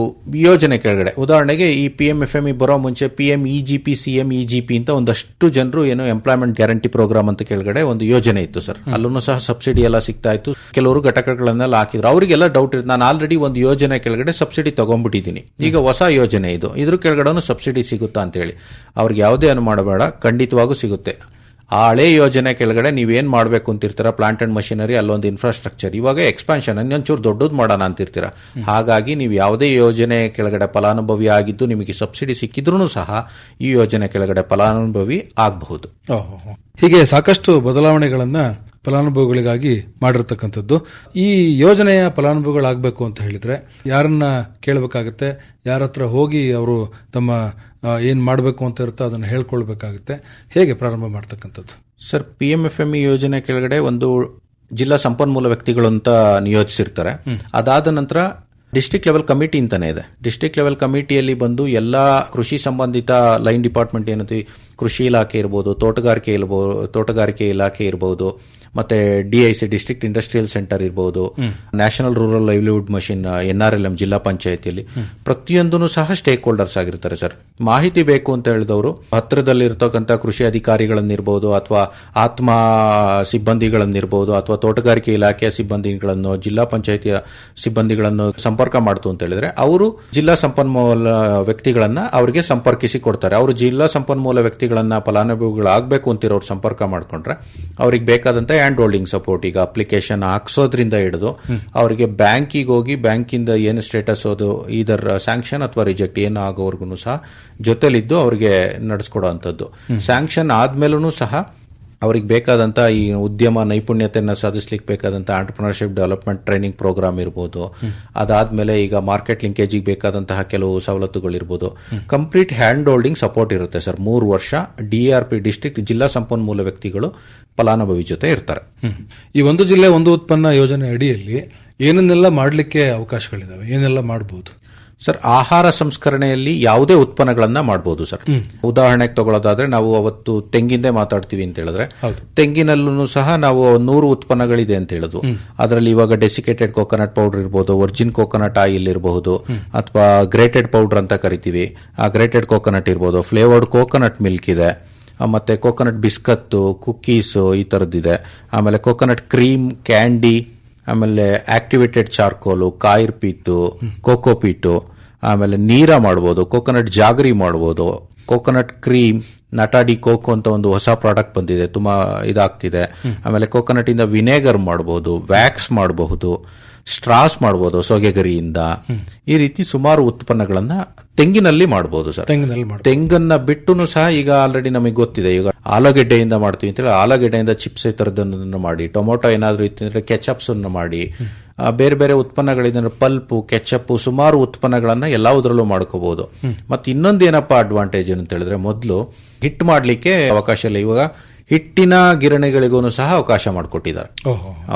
ಯೋಜನೆ ಕೆಳಗಡೆ ಉದಾಹರಣೆಗೆ ಈ P M F M E ಬರೋ ಮುಂಚೆ P M E G P P C E G G ಅಂತ ಒಂದಷ್ಟು ಜನರು ಏನು ಎಂಪ್ಲಾಯ್ಮೆಂಟ್ ಗ್ಯಾರಂಟಿ ಪ್ರೋಗ್ರಾಮ್ ಅಂತ ಕೆಳಗಡೆ ಒಂದು ಯೋಜನೆ ಇತ್ತು ಸರ್ ಅಲ್ಲೂ ಸಹ ಸಬ್ಸಿಡಿ ಎಲ್ಲ ಸಿಗ್ತಾ ಇತ್ತು ಕೆಲವರು ಘಟಕಗಳನ್ನೆಲ್ಲ ಹಾಕಿದ್ರು ಅವರಿಗೆಲ್ಲ ಡೌಟ್ ಇರುತ್ತೆ ನಾನು ಆಲ್ರೆಡಿ ಒಂದು ಯೋಜನೆ ಕೆಳಗಡೆ ಸಬ್ಸಿಡಿ ತಗೊಂಡ್ಬಿಟ್ಟಿದ್ದೀನಿ ಈಗ ಹೊಸ ಯೋಜನೆ ಇದು ಇದ್ರ ಕೆಳಗಡೆ ಸಬ್ಸಿಡಿ ಸಿಗುತ್ತಾ ಅಂತ ಹೇಳಿ ಅವ್ರಿಗೆ ಯಾವುದೇ ಅನು ಮಾಡಬೇಡ ಖಂಡಿತವಾಗೂ ಸಿಗುತ್ತೆ ಆ ಹಳೆ ಯೋಜನೆ ಕೆಳಗಡೆ ನೀವೇನ್ ಮಾಡಬೇಕು ಅಂತಿರ್ತೀರ ಪ್ಲಾಂಟ್ ಅಂಡ್ ಮಷಿನರಿ ಅಲ್ಲೊಂದು ಇನ್ಫ್ರಾಸ್ಟ್ರಕ್ಚರ್ ಇವಾಗ ಎಕ್ಸ್ಪಾನ್ಷನ್ ಇನ್ನೊಂಚೂರು ದೊಡ್ಡದು ಮಾಡೋಣ ಅಂತಿರ್ತೀರ ಹಾಗಾಗಿ ನೀವು ಯಾವುದೇ ಯೋಜನೆ ಕೆಳಗಡೆ ಫಲಾನುಭವಿ ಆಗಿದ್ದು ನಿಮಗೆ ಸಬ್ಸಿಡಿ ಸಿಕ್ಕಿದ್ರೂ ಸಹ ಈ ಯೋಜನೆ ಕೆಳಗಡೆ ಫಲಾನುಭವಿ ಆಗಬಹುದು ಓಹೋ. ಹೀಗೆ ಸಾಕಷ್ಟು ಬದಲಾವಣೆಗಳನ್ನ ಫಲಾನುಭವಿಗಳಿಗಾಗಿ ಮಾಡಿರ್ತಕ್ಕಂಥದ್ದು ಈ ಯೋಜನೆಯ ಫಲಾನುಭವಿಗಳಾಗಬೇಕು ಅಂತ ಹೇಳಿದ್ರೆ ಯಾರನ್ನ ಕೇಳಬೇಕಾಗುತ್ತೆ ಯಾರ ಹತ್ರ ಹೋಗಿ ಅವರು ತಮ್ಮ ಆ, ಏನ್ ಮಾಡಬೇಕು ಅಂತ ಇರುತ್ತೋ ಅದನ್ನ ಹೇಳ್ಕೊಳ್ಬೇಕಾಗುತ್ತೆ ಹೇಗೆ ಪ್ರಾರಂಭ ಮಾಡ್ತಕ್ಕಂಥದ್ದು sir P M F M E ಯೋಜನೆ ಕೆಳಗಡೆ ಒಂದು ಜಿಲ್ಲಾ ಸಂಪನ್ಮೂಲ ವ್ಯಕ್ತಿಗಳು ಅಂತ ನಿಯೋಜಿಸಿರ್ತಾರೆ ಅದಾದ ನಂತರ ಡಿಸ್ಟಿಕ್ ಲೆವೆಲ್ ಕಮಿಟಿ ಅಂತಾನೆ ಇದೆ ಡಿಸ್ಟಿಕ್ ಲೆವೆಲ್ ಕಮಿಟಿಯಲ್ಲಿ ಬಂದು ಎಲ್ಲಾ ಕೃಷಿ ಸಂಬಂಧಿತ ಲೈನ್ ಡಿಪಾರ್ಟ್ಮೆಂಟ್ ಏನಂತೀವಿ ಕೃಷಿ ಇಲಾಖೆ ಇರ್ಬೋದು ತೋಟಗಾರಿಕೆ ಇರ್ಬೋದು ತೋಟಗಾರಿಕೆ ಇಲಾಖೆ ಇರ್ಬೋದು ಮತ್ತೆ ಡಿಐಸಿ ಡಿಸ್ಟ್ರಿಕ್ಟ್ ಇಂಡಸ್ಟ್ರಿಯಲ್ ಸೆಂಟರ್ ಇರ್ಬೋದು national rural livelihood mission N R L M ಜಿಲ್ಲಾ ಪಂಚಾಯತಿಯಲ್ಲಿ ಪ್ರತಿಯೊಂದೂ ಸಹ ಸ್ಟೇಕ್ ಹೋಲ್ಡರ್ಸ್ ಆಗಿರ್ತಾರೆ ಸರ್ ಮಾಹಿತಿ ಬೇಕು ಅಂತ ಹೇಳಿದವರು ಹತ್ತಿರದಲ್ಲಿರ್ತಕ್ಕಂಥ ಕೃಷಿ ಅಧಿಕಾರಿಗಳನ್ನಿರ್ಬೋದು ಅಥವಾ ಆತ್ಮ ಸಿಬ್ಬಂದಿಗಳನ್ನಿರ್ಬೋದು ಅಥವಾ ತೋಟಗಾರಿಕೆ ಇಲಾಖೆಯ ಸಿಬ್ಬಂದಿಗಳನ್ನು ಜಿಲ್ಲಾ ಪಂಚಾಯತಿಯ ಸಿಬ್ಬಂದಿಗಳನ್ನು ಸಂಪರ್ಕ ಮಾಡ್ತು ಅಂತ ಹೇಳಿದ್ರೆ ಅವರು ಜಿಲ್ಲಾ ಸಂಪನ್ಮೂಲ ವ್ಯಕ್ತಿಗಳನ್ನ ಅವರಿಗೆ ಸಂಪರ್ಕಿಸಿ ಕೊಡ್ತಾರೆ ಅವರು ಜಿಲ್ಲಾ ಸಂಪನ್ಮೂಲ ವ್ಯಕ್ತಿಗಳನ್ನ ಫಲಾನುಭವಿಗಳಾಗಬೇಕು ಅಂತಿರೋರು ಸಂಪರ್ಕ ಮಾಡ್ಕೊಂಡ್ರೆ ಅವ್ರಿಗೆ ಬೇಕಾದಂತ ಹ್ಯಾಂಡ್ ಹೋಲ್ಡಿಂಗ್ ಸಪೋರ್ಟ್ ಈಗ ಅಪ್ಲಿಕೇಶನ್ ಹಾಕ್ಸೋದ್ರಿಂದ ಹಿಡಿದು ಅವರಿಗೆ ಬ್ಯಾಂಕಿಗೆ ಹೋಗಿ ಬ್ಯಾಂಕಿಂದ ಏನು ಸ್ಟೇಟಸ್ ಅದು ಇದರ್ ಸ್ಯಾಂಕ್ಷನ್ ಅಥವಾ ರಿಜೆಕ್ಟ್ ಏನು ಆಗೋವರೆಗೂ ಸಹ ಜೊತೆಲಿದ್ದು ಅವರಿಗೆ ನಡೆಸ್ಕೊಡುವಂಥದ್ದು ಸ್ಯಾಂಕ್ಷನ್ ಆದ್ಮೇಲೂ ಸಹ ಅವ್ರಿಗೆ ಬೇಕಾದಂತ ಈ ಉದ್ಯಮ ನೈಪುಣ್ಯತೆಯನ್ನು ಸಾಧಿಸ್ಲಿಕ್ಕೆ ಬೇಕಾದಂತ ಆಂಟರ್ಪ್ರಿನರ್ಶಿಪ್ ಡೆವಲಪ್ಮೆಂಟ್ ಟ್ರೈನಿಂಗ್ ಪ್ರೋಗ್ರಾಮ್ ಇರ್ಬೋದು ಅದಾದ್ಮೇಲೆ ಈಗ ಮಾರ್ಕೆಟ್ ಲಿಂಕೇಜಿಗೆ ಬೇಕಾದಂತಹ ಕೆಲವು ಸವಲತ್ತುಗಳಿರ್ಬೋದು ಕಂಪ್ಲೀಟ್ ಹ್ಯಾಂಡ್ ಹೋಲ್ಡಿಂಗ್ ಸಪೋರ್ಟ್ ಇರುತ್ತೆ ಸರ್ ಮೂರು ವರ್ಷ ಡಿಆರ್ಪಿ ಡಿಸ್ಟ್ರಿಕ್ಟ್ ಜಿಲ್ಲಾ ಸಂಪನ್ಮೂಲ ವ್ಯಕ್ತಿಗಳು ಫಲಾನುಭವಿ ಜೊತೆ ಇರ್ತಾರೆ ಹ್ಮ್. ಈ ಒಂದು ಜಿಲ್ಲೆ ಒಂದು ಉತ್ಪನ್ನ ಯೋಜನೆ ಅಡಿಯಲ್ಲಿ ಏನನ್ನೆಲ್ಲ ಮಾಡಲಿಕ್ಕೆ ಅವಕಾಶಗಳಿದಾವೆ ಏನೆಲ್ಲ ಮಾಡಬಹುದು ಸರ್ ಆಹಾರ ಸಂಸ್ಕರಣೆಯಲ್ಲಿ ಯಾವುದೇ ಉತ್ಪನ್ನಗಳನ್ನ ಮಾಡಬಹುದು ಸರ್ ಉದಾಹರಣೆಗೆ ತಗೊಳ್ಳೋದಾದ್ರೆ ನಾವು ಅವತ್ತು ತೆಂಗಿಂದೇ ಮಾತಾಡ್ತೀವಿ ಅಂತ ಹೇಳಿದ್ರೆ ತೆಂಗಿನಲ್ಲೂ ಸಹ ನಾವು ನೂರು ಉತ್ಪನ್ನಗಳಿದೆ ಅಂತ ಹೇಳುದು ಅದರಲ್ಲಿ ಇವಾಗ ಡೆಸಿಕೇಟೆಡ್ ಕೋಕೋನಟ್ ಪೌಡರ್ ಇರಬಹುದು ಒರಿಜಿನ್ ಕೋಕೋನಟ್ ಆಯಿಲ್ ಇರಬಹುದು ಅಥವಾ ಗ್ರೇಟೆಡ್ ಪೌಡರ್ ಅಂತ ಕರಿತೀವಿ ಆ ಗ್ರೇಟೆಡ್ ಕೋಕೋನಟ್ ಇರಬಹುದು ಫ್ಲೇವರ್ಡ್ ಕೋಕೋನಟ್ ಮಿಲ್ಕ್ ಇದೆ ಆ, ಮತ್ತೆ ಕೋಕೋನಟ್ ಬಿಸ್ಕತ್ತು ಕುಕ್ಕೀಸು ಈ ಥರದ್ದಿದೆ ಆಮೇಲೆ ಕೋಕೋನಟ್ ಕ್ರೀಮ್ ಕ್ಯಾಂಡಿ ಆಮೇಲೆ activated charcoal coir pith coco peat ಆಮೇಲೆ ನೀರ ಮಾಡ್ಬೋದು ಕೋಕೋನಟ್ ಜಾಗರಿ ಮಾಡ್ಬೋದು ಕೋಕೋನಟ್ ಕ್ರೀಮ್ ನಟಾಡಿ ಕೋಕೋ ಅಂತ ಒಂದು ಹೊಸ ಪ್ರಾಡಕ್ಟ್ ಬಂದಿದೆ ತುಂಬಾ ಇದಾಗ್ತಿದೆ ಆಮೇಲೆ ಕೋಕೋನಟ್ ಇಂದ ವಿನೆಗರ್ ಮಾಡಬಹುದು ವ್ಯಾಕ್ಸ್ ಮಾಡಬಹುದು ಸ್ಟ್ರಾಸ್ ಮಾಡಬಹುದು ಸೊಗೆಗರಿಯಿಂದ ಈ ರೀತಿ ಸುಮಾರು ಉತ್ಪನ್ನಗಳನ್ನ ತೆಂಗಿನಲ್ಲಿ ಮಾಡಬಹುದು ಸರ್ ತೆಂಗಿನಲ್ಲಿ ಮಾಡ್ಬೋದು. ತೆಂಗನ್ನ ಬಿಟ್ಟುನು ಸಹ ಈಗ ಆಲ್ರೆಡಿ ನಮಗೆ ಗೊತ್ತಿದೆ ಈಗ ಆಲೂಗೆಡ್ಡೆಯಿಂದ ಮಾಡ್ತೀವಿ ಅಂತೇಳಿ ಆಲೂಗೆಡ್ಡೆಯಿಂದ ಚಿಪ್ಸ್ ಈ ಥರದ್ದನ್ನು ಮಾಡಿ ಟೊಮೊಟೊ ಏನಾದರೂ ಇತ್ತು ಅಂದ್ರೆ ಕೆಚಪ್ಸ್ ಅನ್ನು ಮಾಡಿ ಆ, ಬೇರೆ ಬೇರೆ ಉತ್ಪನ್ನಗಳಿಂದ ಪಲ್ಪು ಕೆಚಪ್ ಸುಮಾರು ಉತ್ಪನ್ನಗಳನ್ನ ಎಲ್ಲವುದ್ರಲ್ಲೂ ಮಾಡ್ಕೋಬಹುದು ಮತ್ತೆ ಇನ್ನೊಂದು ಏನಪ್ಪಾ ಅಡ್ವಾಂಟೇಜ್ ಅಂತ ಹೇಳಿದ್ರೆ ಮೊದಲು ಹಿಟ್ ಮಾಡ್ಲಿಕ್ಕೆ ಅವಕಾಶ ಇಲ್ಲ ಇವಾಗ ಹಿಟ್ಟಿನ ಗಿರಣಿಗಳಿಗೂ ಸಹ ಅವಕಾಶ ಮಾಡಿಕೊಟ್ಟಿದ್ದಾರೆ ಓಹೋ ಹೌದು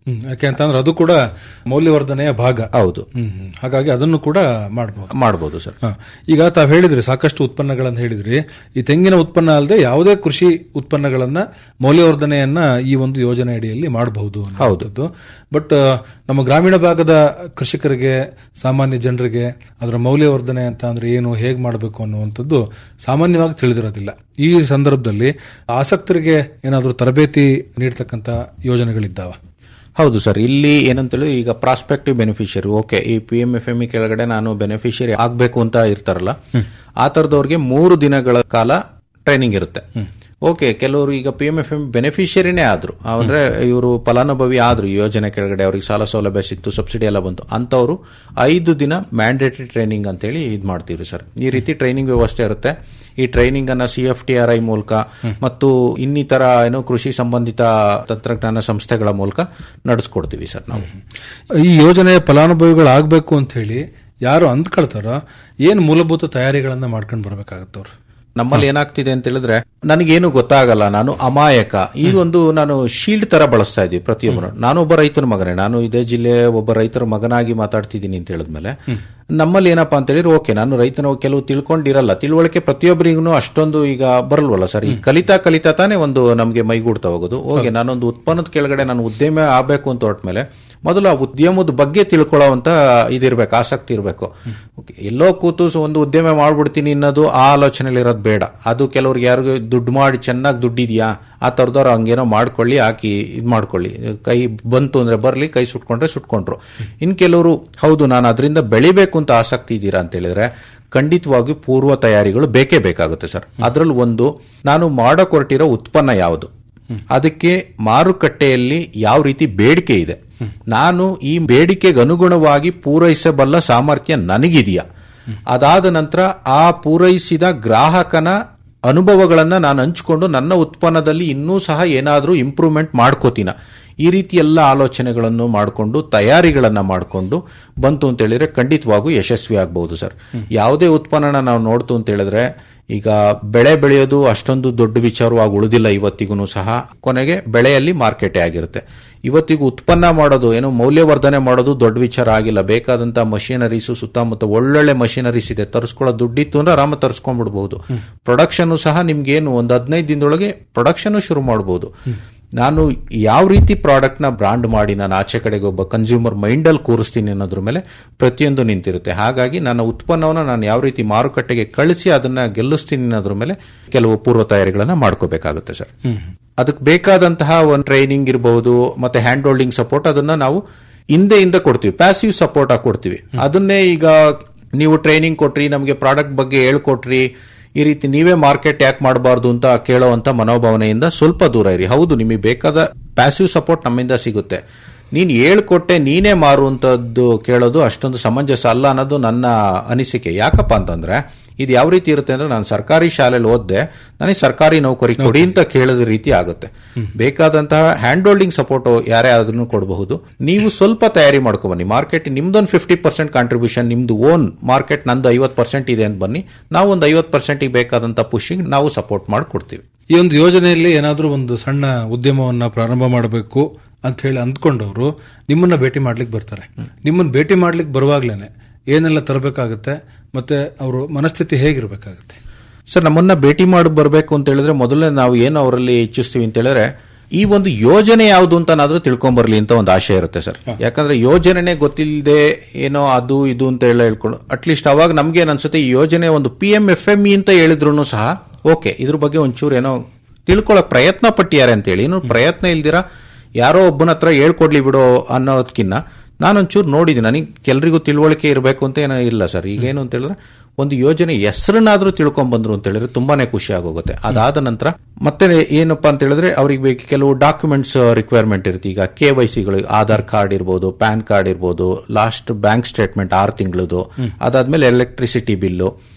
ಹ್ಮ್, ಯಾಕೆ ಅಂತಂದ್ರೆ ಅದು ಕೂಡ ಮೌಲ್ಯವರ್ಧನೆಯ ಭಾಗ ಹೌದು ಹ್ಮ್, ಹ್ಮ್. ಹಾಗಾಗಿ ಅದನ್ನು ಕೂಡ ಮಾಡಬಹುದು ಮಾಡಬಹುದು ಸರ್ ಹ. ಈಗ ತಾವು ಹೇಳಿದ್ರಿ ಸಾಕಷ್ಟು ಉತ್ಪನ್ನಗಳನ್ನು ಹೇಳಿದ್ರಿ ಈ ತೆಂಗಿನ ಉತ್ಪನ್ನ ಅಲ್ಲದೆ ಯಾವುದೇ ಕೃಷಿ ಉತ್ಪನ್ನಗಳನ್ನ ಮೌಲ್ಯವರ್ಧನೆಯನ್ನ ಈ ಒಂದು ಯೋಜನೆ ಅಡಿಯಲ್ಲಿ ಮಾಡಬಹುದು ಹೌದು ಬಟ್ ನಮ್ಮ ಗ್ರಾಮೀಣ ಭಾಗದ ಕೃಷಿಕರಿಗೆ ಸಾಮಾನ್ಯ ಜನರಿಗೆ ಅದರ ಮೌಲ್ಯವರ್ಧನೆ ಅಂತ ಅಂದ್ರೆ ಏನು ಹೇಗೆ ಮಾಡಬೇಕು ಅನ್ನುವಂಥದ್ದು ಸಾಮಾನ್ಯವಾಗಿ ತಿಳಿದಿರೋದಿಲ್ಲ ಈ ಸಂದರ್ಭದಲ್ಲಿ ಆಸಕ್ತರಿಗೆ ಏನಾದರೂ ತರಬೇತಿ ನೀಡ್ತಕ್ಕಂಥ ಯೋಜನೆಗಳಿದ್ದಾವ ಹೌದು ಸರ್ ಇಲ್ಲಿ ಏನಂತೇಳಿ ಈಗ ಪ್ರಾಸ್ಪೆಕ್ಟಿವ್ ಬೆನಿಫಿಷಿಯರಿ ಓಕೆ ಈ P M F M E ಕೆಳಗಡೆ ನಾನು ಬೆನಿಫಿಷಿಯರಿ ಆಗ್ಬೇಕು ಅಂತ ಇರ್ತಾರಲ್ಲ ಆ ತರದವ್ರಿಗೆ ಮೂರು ದಿನಗಳ ಕಾಲ ಟ್ರೈನಿಂಗ್ ಇರುತ್ತೆ ಓಕೆ ಕೆಲವರು ಈಗ ಪಿ ಎಂ ಎಫ್ ಎಂ ಬೆನಿಫಿಷಿಯರಿನೇ ಆದ್ರು ಅಂದ್ರೆ ಇವರು ಫಲಾನುಭವಿ ಆದ್ರು ಈ ಯೋಜನೆ ಕೆಳಗಡೆ ಅವ್ರಿಗೆ ಸಾಲ ಸೌಲಭ್ಯ ಸಿಕ್ತು ಸಬ್ಸಿಡಿ ಎಲ್ಲ ಬಂತು ಅಂತವರು ಐದು ದಿನ ಮ್ಯಾಂಡೇಟರಿ ಟ್ರೈನಿಂಗ್ ಅಂತೇಳಿ ಇದು ಮಾಡ್ತೀವಿ ಸರ್ ಈ ರೀತಿ ಟ್ರೈನಿಂಗ್ ವ್ಯವಸ್ಥೆ ಇರುತ್ತೆ ಈ ಟ್ರೈನಿಂಗ್ ಅನ್ನ C F T R I ಮೂಲಕ ಮತ್ತು ಇನ್ನಿತರ ಏನು ಕೃಷಿ ಸಂಬಂಧಿತ ತಂತ್ರಜ್ಞಾನ ಸಂಸ್ಥೆಗಳ ಮೂಲಕ ನಡೆಸ್ಕೊಡ್ತೀವಿ ಸರ್ ನಾವು ಈ ಯೋಜನೆಯ ಫಲಾನುಭವಿಗಳಾಗಬೇಕು ಅಂತ ಹೇಳಿ ಯಾರು ಅಂದ್ಕೊಳ್ತಾರೋ ಏನು ಮೂಲಭೂತ ತಯಾರಿಗಳನ್ನ ಮಾಡ್ಕೊಂಡು ಬರ್ಬೇಕಾಗತ್ತವ್ರು ನಮ್ಮಲ್ಲಿ ಏನಾಗ್ತಿದೆ ಅಂತ ಹೇಳಿದ್ರೆ ನನಗೇನು ಗೊತ್ತಾಗಲ್ಲ ನಾನು ಅಮಾಯಕ ಇದೊಂದು ನಾನು ಶೀಲ್ಡ್ ತರ ಬಳಸ್ತಾ ಇದ್ದೀವಿ ಪ್ರತಿಯೊಬ್ಬರು ನಾನು ಒಬ್ಬ ರೈತನ ಮಗನೇ ನಾನು ಇದೇ ಜಿಲ್ಲೆ ಒಬ್ಬ ರೈತರ ಮಗನಾಗಿ ಮಾತಾಡ್ತಿದ್ದೀನಿ ಅಂತ ಹೇಳಿದ್ಮೇಲೆ ನಮ್ಮಲ್ಲಿ ಏನಪ್ಪಾ ಅಂತ ಹೇಳಿದ್ರೆ ಓಕೆ ನಾನು ರೈತನ ಕೆಲವು ತಿಳ್ಕೊಂಡಿರಲ್ಲ ತಿಳುವಳಿಕೆ ಪ್ರತಿಯೊಬ್ಬರಿಗೂ ಅಷ್ಟೊಂದು ಈಗ ಬರಲ್ವಲ್ಲ ಸರ್ ಈ ಕಲಿತಾ ಕಲಿತಾ ತಾನೇ ಒಂದು ನಮಗೆ ಮೈಗೂಡ್ತಾ ಹೋಗೋದು ಓಕೆ ನಾನೊಂದು ಉತ್ಪನ್ನದ ಕೆಳಗಡೆ ನಾನು ಉದ್ಯಮ ಆಗಬೇಕು ಅಂತ ಹೊರಟ್ಮೇಲೆ ಮೊದಲು ಆ ಉದ್ಯಮದ ಬಗ್ಗೆ ತಿಳ್ಕೊಳ್ಳೋವಂತ ಇದಿರ್ಬೇಕು ಆಸಕ್ತಿ ಇರಬೇಕು ಎಲ್ಲೋ ಕೂತು ಸ- ಒಂದು ಉದ್ಯಮ ಮಾಡ್ಬಿಡ್ತೀನಿ ಅನ್ನೋದು ಆ ಆಲೋಚನೆಯಲ್ಲಿ ಇರೋದು ಬೇಡ ಅದು ಕೆಲವ್ರಿಗೆ ಯಾರಿಗೂ ದುಡ್ಡು ಮಾಡಿ ಚೆನ್ನಾಗಿ ದುಡ್ಡಿದ್ಯಾ ಆ ಥರದವ್ರು ಹಂಗೇನೋ ಮಾಡ್ಕೊಳ್ಳಿ ಹಾಕಿ ಇದು ಮಾಡ್ಕೊಳ್ಳಿ ಕೈ ಬಂತು ಅಂದ್ರೆ ಬರಲಿ ಕೈ ಸುಟ್ಕೊಂಡ್ರೆ ಸುಟ್ಕೊಂಡ್ರು ಇನ್ ಕೆಲವರು ಹೌದು ನಾನು ಅದರಿಂದ ಬೆಳಿಬೇಕು ಅಂತ ಆಸಕ್ತಿ ಇದ್ದೀರಾ ಅಂತ ಹೇಳಿದ್ರೆ ಖಂಡಿತವಾಗಿ ಪೂರ್ವ ತಯಾರಿಗಳು ಬೇಕೇ ಬೇಕಾಗುತ್ತೆ ಸರ್ ಅದರಲ್ಲಿ ಒಂದು ನಾನು ಮಾಡಕ್ ಹೊರಟಿರೋ ಉತ್ಪನ್ನ ಯಾವುದು ಅದಕ್ಕೆ ಮಾರುಕಟ್ಟೆಯಲ್ಲಿ ಯಾವ ರೀತಿ ಬೇಡಿಕೆ ಇದೆ ನಾನು ಈ ಬೇಡಿಕೆಗೆ ಅನುಗುಣವಾಗಿ ಪೂರೈಸಬಲ್ಲ ಸಾಮರ್ಥ್ಯ ನನಗಿದೆಯಾ ಅದಾದ ನಂತರ ಆ ಪೂರೈಸಿದ ಗ್ರಾಹಕನ ಅನುಭವಗಳನ್ನ ನಾನು ಹಂಚಿಕೊಂಡು ನನ್ನ ಉತ್ಪನ್ನದಲ್ಲಿ ಇನ್ನೂ ಸಹ ಏನಾದರೂ ಇಂಪ್ರೂವ್ಮೆಂಟ್ ಮಾಡ್ಕೋತೀನ ಈ ರೀತಿ ಎಲ್ಲ ಆಲೋಚನೆಗಳನ್ನು ಮಾಡಿಕೊಂಡು ತಯಾರಿಗಳನ್ನ ಮಾಡಿಕೊಂಡು ಬಂತು ಅಂತ ಹೇಳಿದ್ರೆ ಖಂಡಿತವಾಗೂ ಯಶಸ್ವಿ ಆಗಬಹುದು ಸರ್ ಯಾವುದೇ ಉತ್ಪನ್ನನ ನಾವು ನೋಡ್ತು ಅಂತ ಹೇಳಿದ್ರೆ ಈಗ ಬೆಳೆ ಬೆಳೆಯೋದು ಅಷ್ಟೊಂದು ದೊಡ್ಡ ವಿಚಾರವಾಗಿ ಉಳಿದಿಲ್ಲ ಇವತ್ತಿಗೂ ಸಹ ಕೊನೆಗೆ ಬೆಳೆಯಲ್ಲಿ ಮಾರ್ಕೆಟೇ ಆಗಿರುತ್ತೆ ಇವತ್ತಿಗೂ ಉತ್ಪನ್ನ ಮಾಡೋದು ಏನೋ ಮೌಲ್ಯವರ್ಧನೆ ಮಾಡೋದು ದೊಡ್ಡ ವಿಚಾರ ಆಗಿಲ್ಲ ಬೇಕಾದಂತ ಮಷಿನರೀಸು ಸುತ್ತಮುತ್ತ ಒಳ್ಳೊಳ್ಳೆ ಮಷಿನರೀಸ್ ಇದೆ ತರಿಸ್ಕೊಳ್ಳೋ ದುಡ್ಡಿತ್ತು ಅಂದ್ರೆ ಆರಾಮ ತರಿಸ್ಕೊಂಡ್ಬಿಡ್ಬಹುದು ಪ್ರೊಡಕ್ಷನ್ ಸಹ ನಿಮ್ಗೇನು ಒಂದು ಹದಿನೈದು ದಿನದೊಳಗೆ ಪ್ರೊಡಕ್ಷನ್ ಶುರು ಮಾಡಬಹುದು ನಾನು ಯಾವ ರೀತಿ ಪ್ರಾಡಕ್ಟ್ ನ ಬ್ರಾಂಡ್ ಮಾಡಿ ನಾನು ಆಚೆ ಕಡೆಗೆ ಒಬ್ಬ ಕನ್ಸ್ಯೂಮರ್ ಮೈಂಡ್ ಅಲ್ಲಿ ಕೂರಿಸ್ತೀನಿ ಅನ್ನೋದ್ರ ಮೇಲೆ ಪ್ರತಿಯೊಂದು ನಿಂತಿರುತ್ತೆ ಹಾಗಾಗಿ ನನ್ನ ಉತ್ಪನ್ನವನ್ನು ನಾನು ಯಾವ ರೀತಿ ಮಾರುಕಟ್ಟೆಗೆ ಕಳಿಸಿ ಅದನ್ನ ಗೆಲ್ಲಿಸ್ತೀನಿ ಅನ್ನೋದ್ರ ಮೇಲೆ ಕೆಲವು ಪೂರ್ವ ತಯಾರಿಗಳನ್ನ ಮಾಡ್ಕೋಬೇಕಾಗುತ್ತೆ ಸರ್ ಅದಕ್ಕೆ ಬೇಕಾದಂತಹ ಒಂದು ಟ್ರೈನಿಂಗ್ ಇರಬಹುದು ಮತ್ತೆ ಹ್ಯಾಂಡ್ ಹೋಲ್ಡಿಂಗ್ ಸಪೋರ್ಟ್ ಅದನ್ನ ನಾವು ಹಿಂದೆಯಿಂದ ಕೊಡ್ತೀವಿ ಪ್ಯಾಸಿವ್ ಸಪೋರ್ಟ್ ಆಗಿ ಕೊಡ್ತೀವಿ ಅದನ್ನೇ ಈಗ ನೀವು ಟ್ರೈನಿಂಗ್ ಕೊಟ್ರಿ ನಮಗೆ ಪ್ರಾಡಕ್ಟ್ ಬಗ್ಗೆ ಹೇಳ್ಕೊಟ್ರಿ ಈ ರೀತಿ ನೀವೇ ಮಾರ್ಕೆಟ್ ಯಾಕೆ ಮಾಡಬಾರ್ದು ಅಂತ ಕೇಳೋವಂತ ಮನೋಭಾವನೆಯಿಂದ ಸ್ವಲ್ಪ ದೂರ ಇರಿ ಹೌದು ನಿಮಗೆ ಬೇಕಾದ ಪ್ಯಾಸಿವ್ ಸಪೋರ್ಟ್ ನಮ್ಮಿಂದ ಸಿಗುತ್ತೆ ನೀನ್ ಹೇಳ್ಕೊಟ್ಟೆ ನೀನೇ ಮಾರುವಂತದ್ದು ಕೇಳೋದು ಅಷ್ಟೊಂದು ಸಮಂಜಸ ಅಲ್ಲ ಅನ್ನೋದು ನನ್ನ ಅನಿಸಿಕೆ ಯಾಕಪ್ಪ ಅಂತಂದ್ರೆ ಇದು ಯಾವ ರೀತಿ ಇರುತ್ತೆ ಅಂದ್ರೆ ನಾನು ಸರ್ಕಾರಿ ಶಾಲೆಯಲ್ಲಿ ಓದ್ದೆ ನನಗೆ ಸರ್ಕಾರಿ ನೌಕರಿ ಕೊಡಿ ಅಂತ ಕೇಳೋದ ರೀತಿ ಆಗುತ್ತೆ ಬೇಕಾದಂತಹ ಹ್ಯಾಂಡ್ ಹೋಲ್ಡಿಂಗ್ ಸಪೋರ್ಟ್ ಯಾರೇ ಆದ್ರೂ ಕೊಡಬಹುದು ನೀವು ಸ್ವಲ್ಪ ತಯಾರಿ ಮಾಡ್ಕೊಬನ್ನಿ ಮಾರ್ಕೆಟ್ ನಿಮ್ದೊಂದು ಫಿಫ್ಟಿ ಪರ್ಸೆಂಟ್ ಕಾಂಟ್ರಿಬ್ಯೂಷನ್ ನಿಮ್ದು ಓನ್ ಮಾರ್ಕೆಟ್ ನಂದು ಐವತ್ತು ಪರ್ಸೆಂಟ್ ಇದೆ ಅಂತ ಬನ್ನಿ ನಾವು ಒಂದು ಐವತ್ತು ಪರ್ಸೆಂಟಿಗೆ ಬೇಕಾದಂತ ಪುಷಿಂಗ್ ನಾವು ಸಪೋರ್ಟ್ ಮಾಡಿಕೊಡ್ತೀವಿ ಈ ಒಂದು ಯೋಜನೆಯಲ್ಲಿ ಏನಾದರೂ ಒಂದು ಸಣ್ಣ ಉದ್ಯಮವನ್ನ ಪ್ರಾರಂಭ ಮಾಡಬೇಕು ಅಂತ ಹೇಳಿ ಅಂದ್ಕೊಂಡವರು ನಿಮ್ಮನ್ನ ಭೇಟಿ ಮಾಡ್ಲಿಕ್ಕೆ ಬರ್ತಾರೆ ನಿಮ್ಮನ್ನ ಭೇಟಿ ಮಾಡ್ಲಿಕ್ಕೆ ಬರುವಾಗ್ಲೇನೆ ಏನೆಲ್ಲ ತರಬೇಕಾಗುತ್ತೆ ಮತ್ತೆ ಅವರು ಮನಸ್ಥಿತಿ ಹೇಗಿರ್ಬೇಕಾಗುತ್ತೆ ಸರ್ ನಮ್ಮನ್ನ ಭೇಟಿ ಮಾಡಿ ಬರಬೇಕು ಅಂತ ಹೇಳಿದ್ರೆ ಮೊದಲನೇ ನಾವು ಏನು ಅವರಲ್ಲಿ ಇಚ್ಛಿಸ್ತೀವಿ ಅಂತ ಹೇಳಿದ್ರೆ ಈ ಒಂದು ಯೋಜನೆ ಯಾವುದು ಅಂತ ನಾದ್ರೂ ತಿಳ್ಕೊಂಬರ್ಲಿ ಅಂತ ಒಂದು ಆಶೆ ಇರುತ್ತೆ ಸರ್ ಯಾಕಂದ್ರೆ ಯೋಜನೆನೇ ಗೊತ್ತಿಲ್ಲದೆ ಏನೋ ಅದು ಇದು ಅಂತ ಹೇಳಿ ಹೇಳ್ಕೊಂಡು ಅಟ್ಲೀಸ್ಟ್ ಅವಾಗ ನಮ್ಗೆ ಏನ್ ಅನ್ಸುತ್ತೆ ಈ ಯೋಜನೆ ಒಂದು P M F M E ಅಂತ ಹೇಳಿದ್ರು ಸಹ ಓಕೆ ಇದ್ರ ಬಗ್ಗೆ ಒಂಚೂರು ಏನೋ ತಿಳ್ಕೊಳ್ಳೋಕೆ ಪ್ರಯತ್ನ ಪಟ್ಟಿದ್ದಾರೆ ಅಂತೇಳಿ ಇನ್ನು ಪ್ರಯತ್ನ ಇಲ್ದಿರ ಯಾರೋ ಒಬ್ಬನ ಹತ್ರ ಹೇಳ್ಕೊಡ್ಲಿ ಬಿಡೋ ಅನ್ನೋದಕ್ಕಿನ್ನ ನಾನೊಂಚೂರು ನೋಡಿದ್ದೀನಿ ನನಗೆ ಕೆಲ್ರಿಗೂ ತಿಳುವಳಿಕೆ ಇರಬೇಕು ಅಂತ ಏನೋ ಇಲ್ಲ ಸರ್ ಈಗೇನು ಅಂತ ಹೇಳಿದ್ರೆ ಒಂದು ಯೋಜನೆ ಹೆಸರನ್ನಾದ್ರೂ ತಿಳ್ಕೊಂಡ್ ಬಂದ್ರು ಅಂತ ಹೇಳಿದ್ರೆ ತುಂಬಾನೇ ಖುಷಿ ಆಗೋಗುತ್ತೆ ಅದಾದ ನಂತರ ಮತ್ತೆ ಏನಪ್ಪಾ ಅಂತ ಹೇಳಿದ್ರೆ ಅವ್ರಿಗೆ ಬೇಕು ಕೆಲವು ಡಾಕ್ಯುಮೆಂಟ್ಸ್ ರಿಕ್ವೈರ್ಮೆಂಟ್ ಇರುತ್ತೆ ಈಗ ಕೆ ವೈ ಸಿಗಳು ಆಧಾರ್ ಕಾರ್ಡ್ ಇರ್ಬೋದು ಪ್ಯಾನ್ ಕಾರ್ಡ್ ಇರ್ಬೋದು ಲಾಸ್ಟ್ ಬ್ಯಾಂಕ್ ಸ್ಟೇಟ್ಮೆಂಟ್ ಆರು ತಿಂಗಳದು ಅದಾದ್ಮೇಲೆ ಎಲೆಕ್ಟ್ರಿಸಿಟಿ ಬಿಲ್ಲು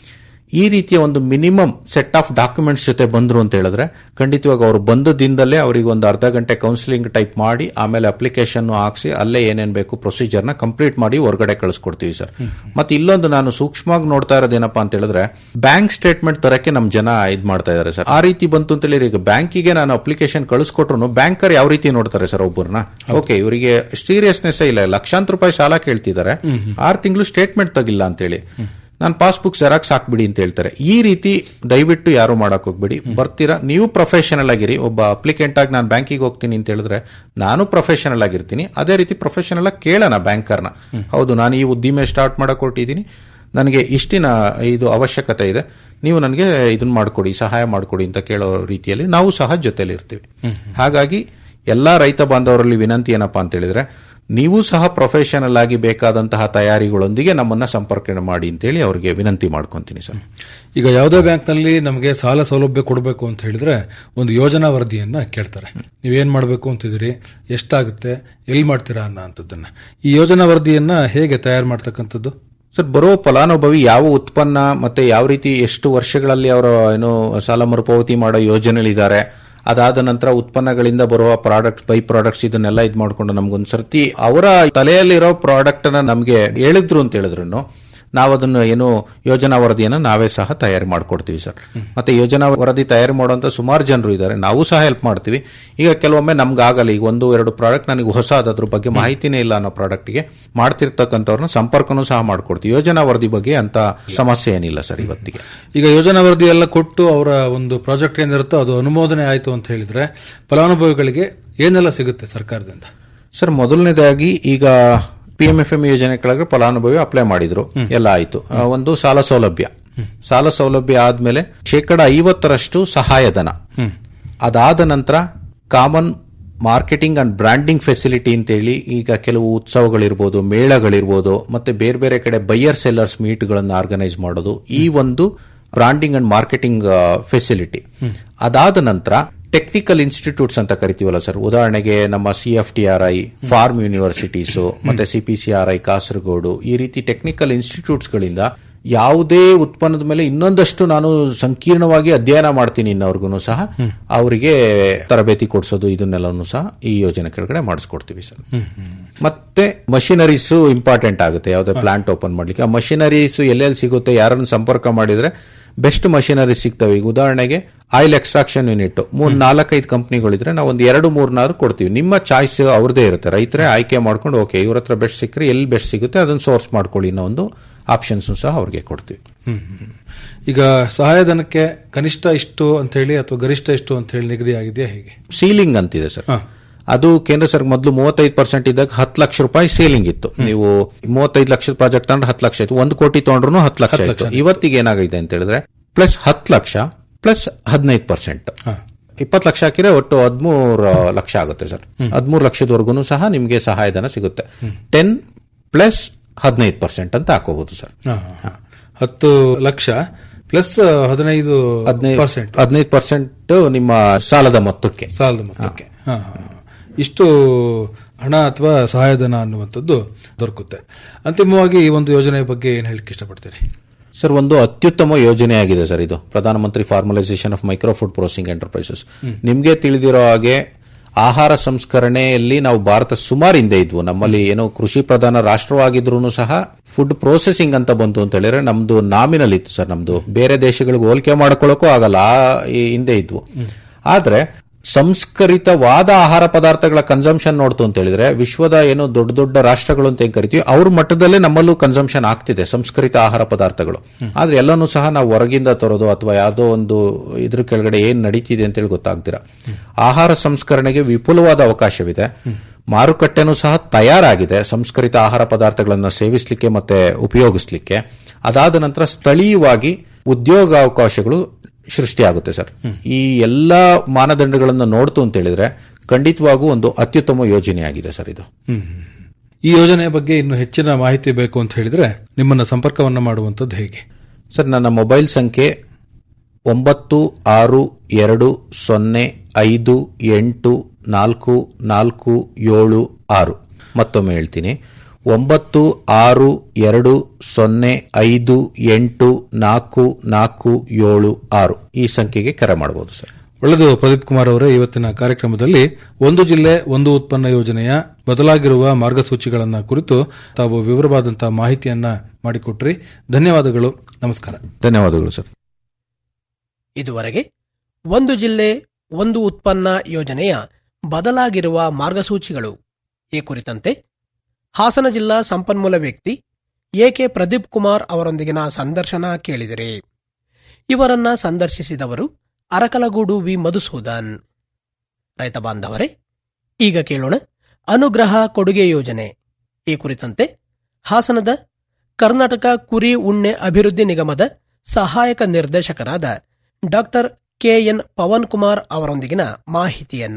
ಈ ರೀತಿಯ ಒಂದು ಮಿನಿಮಮ್ ಸೆಟ್ ಆಫ್ ಡಾಕ್ಯುಮೆಂಟ್ಸ್ ಜೊತೆ ಬಂದ್ರು ಅಂತ ಹೇಳಿದ್ರೆ ಖಂಡಿತವಾಗಿ ಅವರು ಬಂದ ದಿನದಲ್ಲೇ ಅವರಿಗೆ ಒಂದು ಅರ್ಧ ಗಂಟೆ ಕೌನ್ಸಿಲಿಂಗ್ ಟೈಪ್ ಮಾಡಿ ಆಮೇಲೆ ಅಪ್ಲಿಕೇಶನ್ ಹಾಕ್ಸಿ ಅಲ್ಲೇ ಏನೇನ್ ಬೇಕು ಪ್ರೊಸೀಜರ್ ನ ಕಂಪ್ಲೀಟ್ ಮಾಡಿ ಹೊರಗಡೆ ಕಳಿಸ್ಕೊಡ್ತೀವಿ ಸರ್ ಮತ್ತೆ ಇಲ್ಲೊಂದು ನಾನು ಸೂಕ್ಷ್ಮವಾಗಿ ನೋಡ್ತಾ ಇರೋದೇನಪ್ಪಾ ಅಂತ ಹೇಳಿದ್ರೆ ಬ್ಯಾಂಕ್ ಸ್ಟೇಟ್ಮೆಂಟ್ ತರಕ್ಕೆ ನಮ್ ಜನ ಇದ್ ಮಾಡ್ತಾ ಇದಾರೆ ಸರ್ ಆ ರೀತಿ ಬಂತು ಅಂತ ಹೇಳಿದ್ರೆ ಈಗ ಬ್ಯಾಂಕಿಗೆ ನಾನು ಅಪ್ಲಿಕೇಶನ್ ಕಳಿಸ್ಕೊಟ್ರು ಬ್ಯಾಂಕರ್ ಯಾವ ರೀತಿ ನೋಡ್ತಾರೆ ಸರ್ ಒಬ್ಬರನ್ನ ಓಕೆ ಇವರಿಗೆ ಸೀರಿಯಸ್ನೆಸ್ ಇಲ್ಲ ಲಕ್ಷಾಂತರ ರೂಪಾಯಿ ಸಾಲ ಕೇಳ್ತಿದ್ದಾರೆ ಆರು ತಿಂಗಳು ಸ್ಟೇಟ್ಮೆಂಟ್ ತಗಿಲ್ಲ ಅಂತೇಳಿ ನಾನು ಪಾಸ್ಬುಕ್ ಜೆರಾಕ್ಸ್ ಹಾಕ್ಬಿಡಿ ಅಂತ ಹೇಳ್ತಾರೆ ಈ ರೀತಿ ದಯವಿಟ್ಟು ಯಾರು ಮಾಡಕ್ ಹೋಗ್ಬೇಡಿ ಬರ್ತೀರಾ ನೀವು ಪ್ರೊಫೆಷನಲ್ ಆಗಿರಿ ಒಬ್ಬ ಅಪ್ಲಿಕೆಂಟ್ ಆಗಿ ನಾನು ಬ್ಯಾಂಕಿಗೆ ಹೋಗ್ತೀನಿ ಅಂತ ಹೇಳಿದ್ರೆ ನಾನು ಪ್ರೊಫೆಷನಲ್ ಆಗಿರ್ತೀನಿ ಅದೇ ರೀತಿ ಪ್ರೊಫೆಷನಲ್ ಆಗಿ ಕೇಳೋಣ ಬ್ಯಾಂಕರ್ನ ಹೌದು ನಾನು ಈ ಉದ್ದಿಮೆ ಸ್ಟಾರ್ಟ್ ಮಾಡಕ್ ಹೊರಟಿದ್ದೀನಿ ನನಗೆ ಇಷ್ಟಿನ ಇದು ಅವಶ್ಯಕತೆ ಇದೆ ನೀವು ನನಗೆ ಇದನ್ನ ಮಾಡಿಕೊಡಿ ಸಹಾಯ ಮಾಡಿಕೊಡಿ ಅಂತ ಕೇಳೋ ರೀತಿಯಲ್ಲಿ ನಾವು ಸಹ ಜೊತೆಲಿ ಇರ್ತೀವಿ ಹಾಗಾಗಿ ಎಲ್ಲಾ ರೈತ ಬಾಂಧವರಲ್ಲಿ ವಿನಂತಿ ಏನಪ್ಪಾ ಅಂತ ಹೇಳಿದ್ರೆ ನೀವು ಸಹ ಪ್ರೊಫೆಷನಲ್ ಆಗಿ ಬೇಕಾದಂತಹ ತಯಾರಿಗಳೊಂದಿಗೆ ನಮ್ಮನ್ನ ಸಂಪರ್ಕ ಮಾಡಿ ಅಂತೇಳಿ ಅವರಿಗೆ ವಿನಂತಿ ಮಾಡ್ಕೊಂತೀನಿ ಸರ್ ಈಗ ಯಾವುದೇ ಬ್ಯಾಂಕ್ನಲ್ಲಿ ನಮಗೆ ಸಾಲ ಸೌಲಭ್ಯ ಕೊಡಬೇಕು ಅಂತ ಹೇಳಿದ್ರೆ ಒಂದು ಯೋಜನಾ ವರದಿಯನ್ನ ಕೇಳ್ತಾರೆ ನೀವೇನ್ ಮಾಡಬೇಕು ಅಂತಿದ್ದೀರಿ ಎಷ್ಟಾಗುತ್ತೆ ಎಲ್ಲಿ ಮಾಡ್ತೀರಾ ಅನ್ನೋ ಅಂಥದ್ದನ್ನ ಈ ಯೋಜನಾ ವರದಿಯನ್ನ ಹೇಗೆ ತಯಾರು ಮಾಡ್ತಕ್ಕಂಥದ್ದು ಸರ್ ಬರೋ ಫಲಾನುಭವಿ ಯಾವ ಉತ್ಪನ್ನ ಮತ್ತೆ ಯಾವ ರೀತಿ ಎಷ್ಟು ವರ್ಷಗಳಲ್ಲಿ ಅವರು ಏನು ಸಾಲ ಮರುಪಾವತಿ ಮಾಡೋ ಯೋಜನೆಗಳಿದ್ದಾರೆ ಅದಾದ ನಂತರ ಉತ್ಪನ್ನಗಳಿಂದ ಬರುವ ಪ್ರಾಡಕ್ಟ್ ಬೈ ಪ್ರಾಡಕ್ಟ್ಸ್ ಇದನ್ನೆಲ್ಲ ಇದು ಮಾಡ್ಕೊಂಡು ನಮ್ಗೊಂದ್ ಸರ್ತಿ ಅವರ ತಲೆಯಲ್ಲಿರೋ ಪ್ರಾಡಕ್ಟ್ ಅನ್ನ ನಮ್ಗೆ ಹೇಳಿದ್ರು ಅಂತ ಹೇಳಿದ್ರು ನಾವು ಅದನ್ನು ಏನು ಯೋಜನಾ ವರದಿಯನ್ನು ನಾವೇ ಸಹ ತಯಾರಿ ಮಾಡ್ಕೊಡ್ತೀವಿ ಸರ್ ಮತ್ತೆ ಯೋಜನಾ ವರದಿ ತಯಾರಿ ಮಾಡುವಂತ ಸುಮಾರು ಜನರು ಇದ್ದಾರೆ ನಾವು ಸಹ ಹೆಲ್ಪ್ ಮಾಡ್ತೀವಿ ಈಗ ಕೆಲವೊಮ್ಮೆ ನಮ್ಗೆ ಆಗಲ್ಲ ಈಗ ಒಂದು ಎರಡು ಪ್ರಾಡಕ್ಟ್ ನನಗೆ ಹೊಸ ಅದ್ರ ಬಗ್ಗೆ ಮಾಹಿತಿನೇ ಇಲ್ಲ ಅನ್ನೋ ಪ್ರಾಡಕ್ಟ್ಗೆ ಮಾಡ್ತಿರ್ತಕ್ಕಂಥವ್ರನ್ನ ಸಂಪರ್ಕನೂ ಸಹ ಮಾಡ್ಕೊಡ್ತೀವಿ ಯೋಜನಾ ವರದಿ ಬಗ್ಗೆ ಅಂತ ಸಮಸ್ಯೆ ಏನಿಲ್ಲ ಸರ್ ಇವತ್ತಿಗೆ ಈಗ ಯೋಜನಾ ವರದಿ ಎಲ್ಲ ಕೊಟ್ಟು ಅವರ ಒಂದು ಪ್ರಾಜೆಕ್ಟ್ ಏನಿರುತ್ತೋ ಅದು ಅನುಮೋದನೆ ಆಯಿತು ಅಂತ ಹೇಳಿದ್ರೆ ಫಲಾನುಭವಿಗಳಿಗೆ ಏನೆಲ್ಲ ಸಿಗುತ್ತೆ ಸರ್ಕಾರದಿಂದ ಸರ್ ಮೊದಲನೇದಾಗಿ ಈಗ ಪಿ ಎಂ ಎಫ್ ಎಂ ಯೋಜನೆ ಕೆಳಗೆ ಫಲಾನುಭವಿ ಅಪ್ಲೈ ಮಾಡಿದ್ರು ಎಲ್ಲ ಆಯ್ತು ಆ, ಒಂದು ಸಾಲ ಸೌಲಭ್ಯ ಸಾಲ ಸೌಲಭ್ಯ ಆದ್ಮೇಲೆ ಶೇಕಡ ಐವತ್ತರಷ್ಟು ಸಹಾಯಧನ ಅದಾದ ನಂತರ common marketing and branding facility ಅಂತೇಳಿ ಈಗ ಕೆಲವು ಉತ್ಸವಗಳಿರ್ಬೋದು ಮೇಳಗಳಿರ್ಬೋದು ಮತ್ತೆ ಬೇರೆ ಬೇರೆ ಕಡೆ ಬೈಯರ್ ಸೆಲ್ಲರ್ಸ್ ಮೀಟ್ಗಳನ್ನು ಆರ್ಗನೈಸ್ ಮಾಡೋದು ಈ ಒಂದು ಬ್ರಾಂಡಿಂಗ್ ಅಂಡ್ ಮಾರ್ಕೆಟಿಂಗ್ ಫೆಸಿಲಿಟಿ ಅದಾದ ನಂತರ ಟೆಕ್ನಿಕಲ್ ಇನ್ಸ್ಟಿಟ್ಯೂಟ್ಸ್ ಅಂತ ಕರಿತೀವಲ್ಲ ಸರ್ ಉದಾಹರಣೆಗೆ ನಮ್ಮ C F T R I farm universities ಮತ್ತೆ C P C R I Kasaragod ಈ ರೀತಿ ಟೆಕ್ನಿಕಲ್ ಇನ್ಸ್ಟಿಟ್ಯೂಟ್ಸ್ ಗಳಿಂದ ಯಾವುದೇ ಉತ್ಪನ್ನದ ಮೇಲೆ ಇನ್ನೊಂದಷ್ಟು ನಾನು ಸಂಕೀರ್ಣವಾಗಿ ಅಧ್ಯಯನ ಮಾಡ್ತೀನಿ ಇನ್ನವ್ರಿಗೂ ಸಹ ಅವರಿಗೆ ತರಬೇತಿ ಕೊಡಿಸೋದು ಇದನ್ನೆಲ್ಲನೂ ಸಹ ಈ ಯೋಜನೆ ಕೆಳಗಡೆ ಮಾಡಿಸ್ಕೊಡ್ತೀವಿ ಸರ್ ಮತ್ತೆ ಮಷಿನರೀಸ್ ಇಂಪಾರ್ಟೆಂಟ್ ಆಗುತ್ತೆ ಯಾವುದೇ ಪ್ಲಾಂಟ್ ಓಪನ್ ಮಾಡ್ಲಿಕ್ಕೆ ಆ ಮಷಿನರೀಸ್ ಎಲ್ಲೆಲ್ಲಿ ಸಿಗುತ್ತೆ ಯಾರನ್ನು ಸಂಪರ್ಕ ಮಾಡಿದ್ರೆ ಬೆಸ್ಟ್ ಮಷಿನರಿ ಸಿಗ್ತವೆ ಈಗ ಉದಾಹರಣೆಗೆ ಆಯಿಲ್ ಎಕ್ಸ್ಟ್ರಾಕ್ಷನ್ ಯೂನಿಟ್ ಮೂರ್ ನಾಲ್ಕೈದು ಕಂಪ್ನಿಗಳಿದ್ರೆ ನಾವು ಒಂದು ಎರಡು ಮೂರ್ನಾದ್ರು ಕೊಡ್ತೀವಿ ನಿಮ್ಮ ಚಾಯ್ಸ್ ಅವ್ರದೇ ಇರುತ್ತೆ ರೈತರೇ ಆಯ್ಕೆ ಮಾಡ್ಕೊಂಡು ಓಕೆ ಇವ್ರ ಹತ್ರ ಬೆಸ್ಟ್ ಸಿಕ್ಕರೆ ಎಲ್ಲಿ ಬೆಸ್ಟ್ ಸಿಗುತ್ತೆ ಅದನ್ನ ಸೋರ್ಸ್ ಮಾಡ್ಕೊಳ್ಳಿ ಅನ್ನೋ ಒಂದು ಆಪ್ಷನ್ಸ್ ಸಹ ಅವ್ರಿಗೆ ಕೊಡ್ತೀವಿ ಈಗ ಸಹಾಯಧನಕ್ಕೆ ಕನಿಷ್ಠ ಇಷ್ಟು ಅಂತ ಹೇಳಿ ಅಥವಾ ಗರಿಷ್ಠ ಇಷ್ಟು ಅಂತ ಹೇಳಿ ನಿಗದಿ ಆಗಿದೆಯಾ ಹೇಗೆ ಸೀಲಿಂಗ್ ಅಂತಿದೆ ಸರ್ ಅದು ಕೇಂದ್ರ ಸರ್ಕಾರ ಮೊದಲು ಮೂವತ್ತೈದು ಪರ್ಸೆಂಟ್ ಇದ್ದಾಗ ಹತ್ತು ಲಕ್ಷ ರೂಪಾಯಿ ಸೇಲಿಂಗ್ ಇತ್ತು ನೀವು ಮೂವತ್ತೈದು ಲಕ್ಷದ ಪ್ರಾಜೆಕ್ಟ್ ಅಂದ್ರೆ ಹತ್ತು ಲಕ್ಷ ಇತ್ತು ಒಂದು ಕೋಟಿ ತಗೊಂಡ್ರು ಹತ್ತು ಲಕ್ಷ ಇತ್ತು ಇವತ್ತಿಗೆ ಏನಾಗಿದೆ ಅಂತ ಹೇಳಿದ್ರೆ ಪ್ಲಸ್ ಹತ್ತು ಲಕ್ಷ ಪ್ಲಸ್ ಹದಿನೈದು ಪರ್ಸೆಂಟ್ ಇಪ್ಪತ್ತು ಲಕ್ಷ ಹಾಕಿದ್ರೆ ಒಟ್ಟು ಹದಿಮೂರು ಲಕ್ಷ ಆಗುತ್ತೆ ಸರ್ ಹದಿಮೂರು ಲಕ್ಷದವರೆಗೂ ಸಹ ನಿಮಗೆ ಸಹಾಯಧನ ಸಿಗುತ್ತೆ ಟೆನ್ ಪ್ಲಸ್ ಹದಿನೈದು ಪರ್ಸೆಂಟ್ ಅಂತ ಹಾಕೋಬಹುದು ಸರ್ ಹಾ, ಹಾ. ಹತ್ತು ಲಕ್ಷ ಪ್ಲಸ್ ಹದಿನೈದು ಹದಿನೈದು ಪರ್ಸೆಂಟ್ ಹದಿನೈದು ಪರ್ಸೆಂಟ್ ನಿಮ್ಮ ಸಾಲದ ಮೊತ್ತಕ್ಕೆ ಸಾಲದ ಮೊತ್ತಕ್ಕೆ ಹಾ, ಹಾ, ಹಾ. ಇಷ್ಟು ಹಣ ಅಥವಾ ಸಹಾಯಧನ ಅನ್ನುವಂಥದ್ದು ದೊರಕುತ್ತೆ ಅಂತಿಮವಾಗಿ ಈ ಒಂದು ಯೋಜನೆಯ ಬಗ್ಗೆ ಏನ್ ಹೇಳಕ್ಕೆ ಇಷ್ಟಪಡ್ತೀರಿ ಸರ್ ಒಂದು ಅತ್ಯುತ್ತಮ ಯೋಜನೆ ಆಗಿದೆ ಸರ್ ಇದು Pradhan Mantri formalisation of micro food processing enterprises ನಿಮ್ಗೆ ತಿಳಿದಿರೋ ಹಾಗೆ ಆಹಾರ ಸಂಸ್ಕರಣೆಯಲ್ಲಿ ನಾವು ಭಾರತ ಸುಮಾರು ಹಿಂದೆ ಇದ್ವು ನಮ್ಮಲ್ಲಿ ಏನೋ ಕೃಷಿ ಪ್ರಧಾನ ರಾಷ್ಟ್ರವಾಗಿದ್ರು ಸಹ ಫುಡ್ ಪ್ರೊಸೆಸಿಂಗ್ ಅಂತ ಬಂತು ಅಂತ ಹೇಳಿದ್ರೆ ನಮ್ದು ನಾಮಿನಲ್ ಇತ್ತು ಸರ್ ನಮ್ದು ಬೇರೆ ದೇಶಗಳಿಗೆ ಹೋಲಿಕೆ ಮಾಡ್ಕೊಳ್ಳೋಕ್ಕೂ ಆಗಲ್ಲ ಆ ಈ ಹಿಂದೆ ಇದ್ವು ಆದ್ರೆ ಸಂಸ್ಕರಿತವಾದ ಆಹಾರ ಪದಾರ್ಥಗಳ ಕನ್ಸಂಪ್ಷನ್ ನೋಡ್ತು ಅಂತ ಹೇಳಿದ್ರೆ ವಿಶ್ವದ ಏನು ದೊಡ್ಡ ದೊಡ್ಡ ರಾಷ್ಟ್ರಗಳು ಅಂತ ಏನ್ ಕರಿತೀವಿ ಅವ್ರ ಮಟ್ಟದಲ್ಲೇ ನಮ್ಮಲ್ಲೂ ಕನ್ಸಂಪ್ಷನ್ ಆಗ್ತಿದೆ ಸಂಸ್ಕರಿತ ಆಹಾರ ಪದಾರ್ಥಗಳು ಆದ್ರೆ ಎಲ್ಲನೂ ಸಹ ನಾವು ಹೊರಗಿಂದ ತರೋದು ಅಥವಾ ಯಾವುದೋ ಒಂದು ಇದ್ರ ಕೆಳಗಡೆ ಏನ್ ನಡೀತಿದೆ ಅಂತೇಳಿ ಗೊತ್ತಾಗ್ತೀರಾ ಆಹಾರ ಸಂಸ್ಕರಣೆಗೆ ವಿಪುಲವಾದ ಅವಕಾಶವಿದೆ ಮಾರುಕಟ್ಟೆನೂ ಸಹ ತಯಾರಾಗಿದೆ ಸಂಸ್ಕರಿತ ಆಹಾರ ಪದಾರ್ಥಗಳನ್ನು ಸೇವಿಸಲಿಕ್ಕೆ ಮತ್ತೆ ಉಪಯೋಗಿಸ್ಲಿಕ್ಕೆ ಅದಾದ ನಂತರ ಸ್ಥಳೀಯವಾಗಿ ಉದ್ಯೋಗಾವಕಾಶಗಳು ಸೃಷ್ಟಿಯಾಗುತ್ತೆ ಸರ್ ಈ ಎಲ್ಲ ಮಾನದಂಡಗಳನ್ನು ನೋಡ್ತು ಅಂತ ಹೇಳಿದ್ರೆ ಖಂಡಿತವಾಗೂ ಒಂದು ಅತ್ಯುತ್ತಮ ಯೋಜನೆಯಾಗಿದೆ ಸರ್ ಇದು ಈ ಯೋಜನೆಯ ಬಗ್ಗೆ ಇನ್ನು ಹೆಚ್ಚಿನ ಮಾಹಿತಿ ಬೇಕು ಅಂತ ಹೇಳಿದ್ರೆ ನಿಮ್ಮನ್ನ ಸಂಪರ್ಕವನ್ನ ಮಾಡುವಂತದ್ದು ಹೇಗೆ ಸರ್ ನನ್ನ ಮೊಬೈಲ್ ಸಂಖ್ಯೆ ಒಂಬತ್ತು ಆರು ಎರಡು ಸೊನ್ನೆ ಐದು ಎಂಟು ನಾಲ್ಕು ನಾಲ್ಕು ಏಳು ಆರು ಮತ್ತೊಮ್ಮೆ ಹೇಳ್ತೀನಿ ಒಂಬತ್ತು ಆರು ಎರಡು ಸೊನ್ನೆ ಐದು ಎಂಟು ನಾಲ್ಕು ನಾಲ್ಕು ಏಳು ಆರು ಈ ಸಂಖ್ಯೆಗೆ ಕರೆ ಮಾಡಬಹುದು ಸರ್ ಒಳ್ಳೆಯದು ಪ್ರದೀಪ್ ಕುಮಾರ್ ಅವರೇ ಇವತ್ತಿನ ಕಾರ್ಯಕ್ರಮದಲ್ಲಿ ಒಂದು ಜಿಲ್ಲೆ ಒಂದು ಉತ್ಪನ್ನ ಯೋಜನೆಯ ಬದಲಾಗಿರುವ ಮಾರ್ಗಸೂಚಿಗಳನ್ನ ಕುರಿತು ತಾವು ವಿವರವಾದಂತಹ ಮಾಹಿತಿಯನ್ನ ಮಾಡಿಕೊಟ್ರಿ ಧನ್ಯವಾದಗಳು ನಮಸ್ಕಾರ ಧನ್ಯವಾದಗಳು ಸರ್ ಇದುವರೆಗೆ ಒಂದು ಜಿಲ್ಲೆ ಒಂದು ಉತ್ಪನ್ನ ಯೋಜನೆಯ ಬದಲಾಗಿರುವ ಮಾರ್ಗಸೂಚಿಗಳು ಈ ಕುರಿತಂತೆ ಹಾಸನ ಜಿಲ್ಲಾ ಸಂಪನ್ಮೂಲ ವ್ಯಕ್ತಿ ಎಕೆ ಪ್ರದೀಪ್ ಕುಮಾರ್ ಅವರೊಂದಿಗಿನ ಸಂದರ್ಶನ ಕೇಳಿದಿರಿ ಇವರನ್ನ ಸಂದರ್ಶಿಸಿದವರು ಅರಕಲಗೂಡು ವಿ ಮಧುಸೂದನ್ ರೈತ ಬಾಂಧವರೇ ಈಗ ಕೇಳೋಣ ಅನುಗ್ರಹ ಕೊಡುಗೆ ಯೋಜನೆ ಈ ಕುರಿತಂತೆ ಹಾಸನದ ಕರ್ನಾಟಕ ಕುರಿ ಉಣ್ಣೆ ಅಭಿವೃದ್ಧಿ ನಿಗಮದ ಸಹಾಯಕ ನಿರ್ದೇಶಕರಾದ ಡಾಕ್ಟರ್ ಕೆಎನ್ ಪವನ್ ಕುಮಾರ್ ಅವರೊಂದಿಗಿನ ಮಾಹಿತಿಯನ್ನ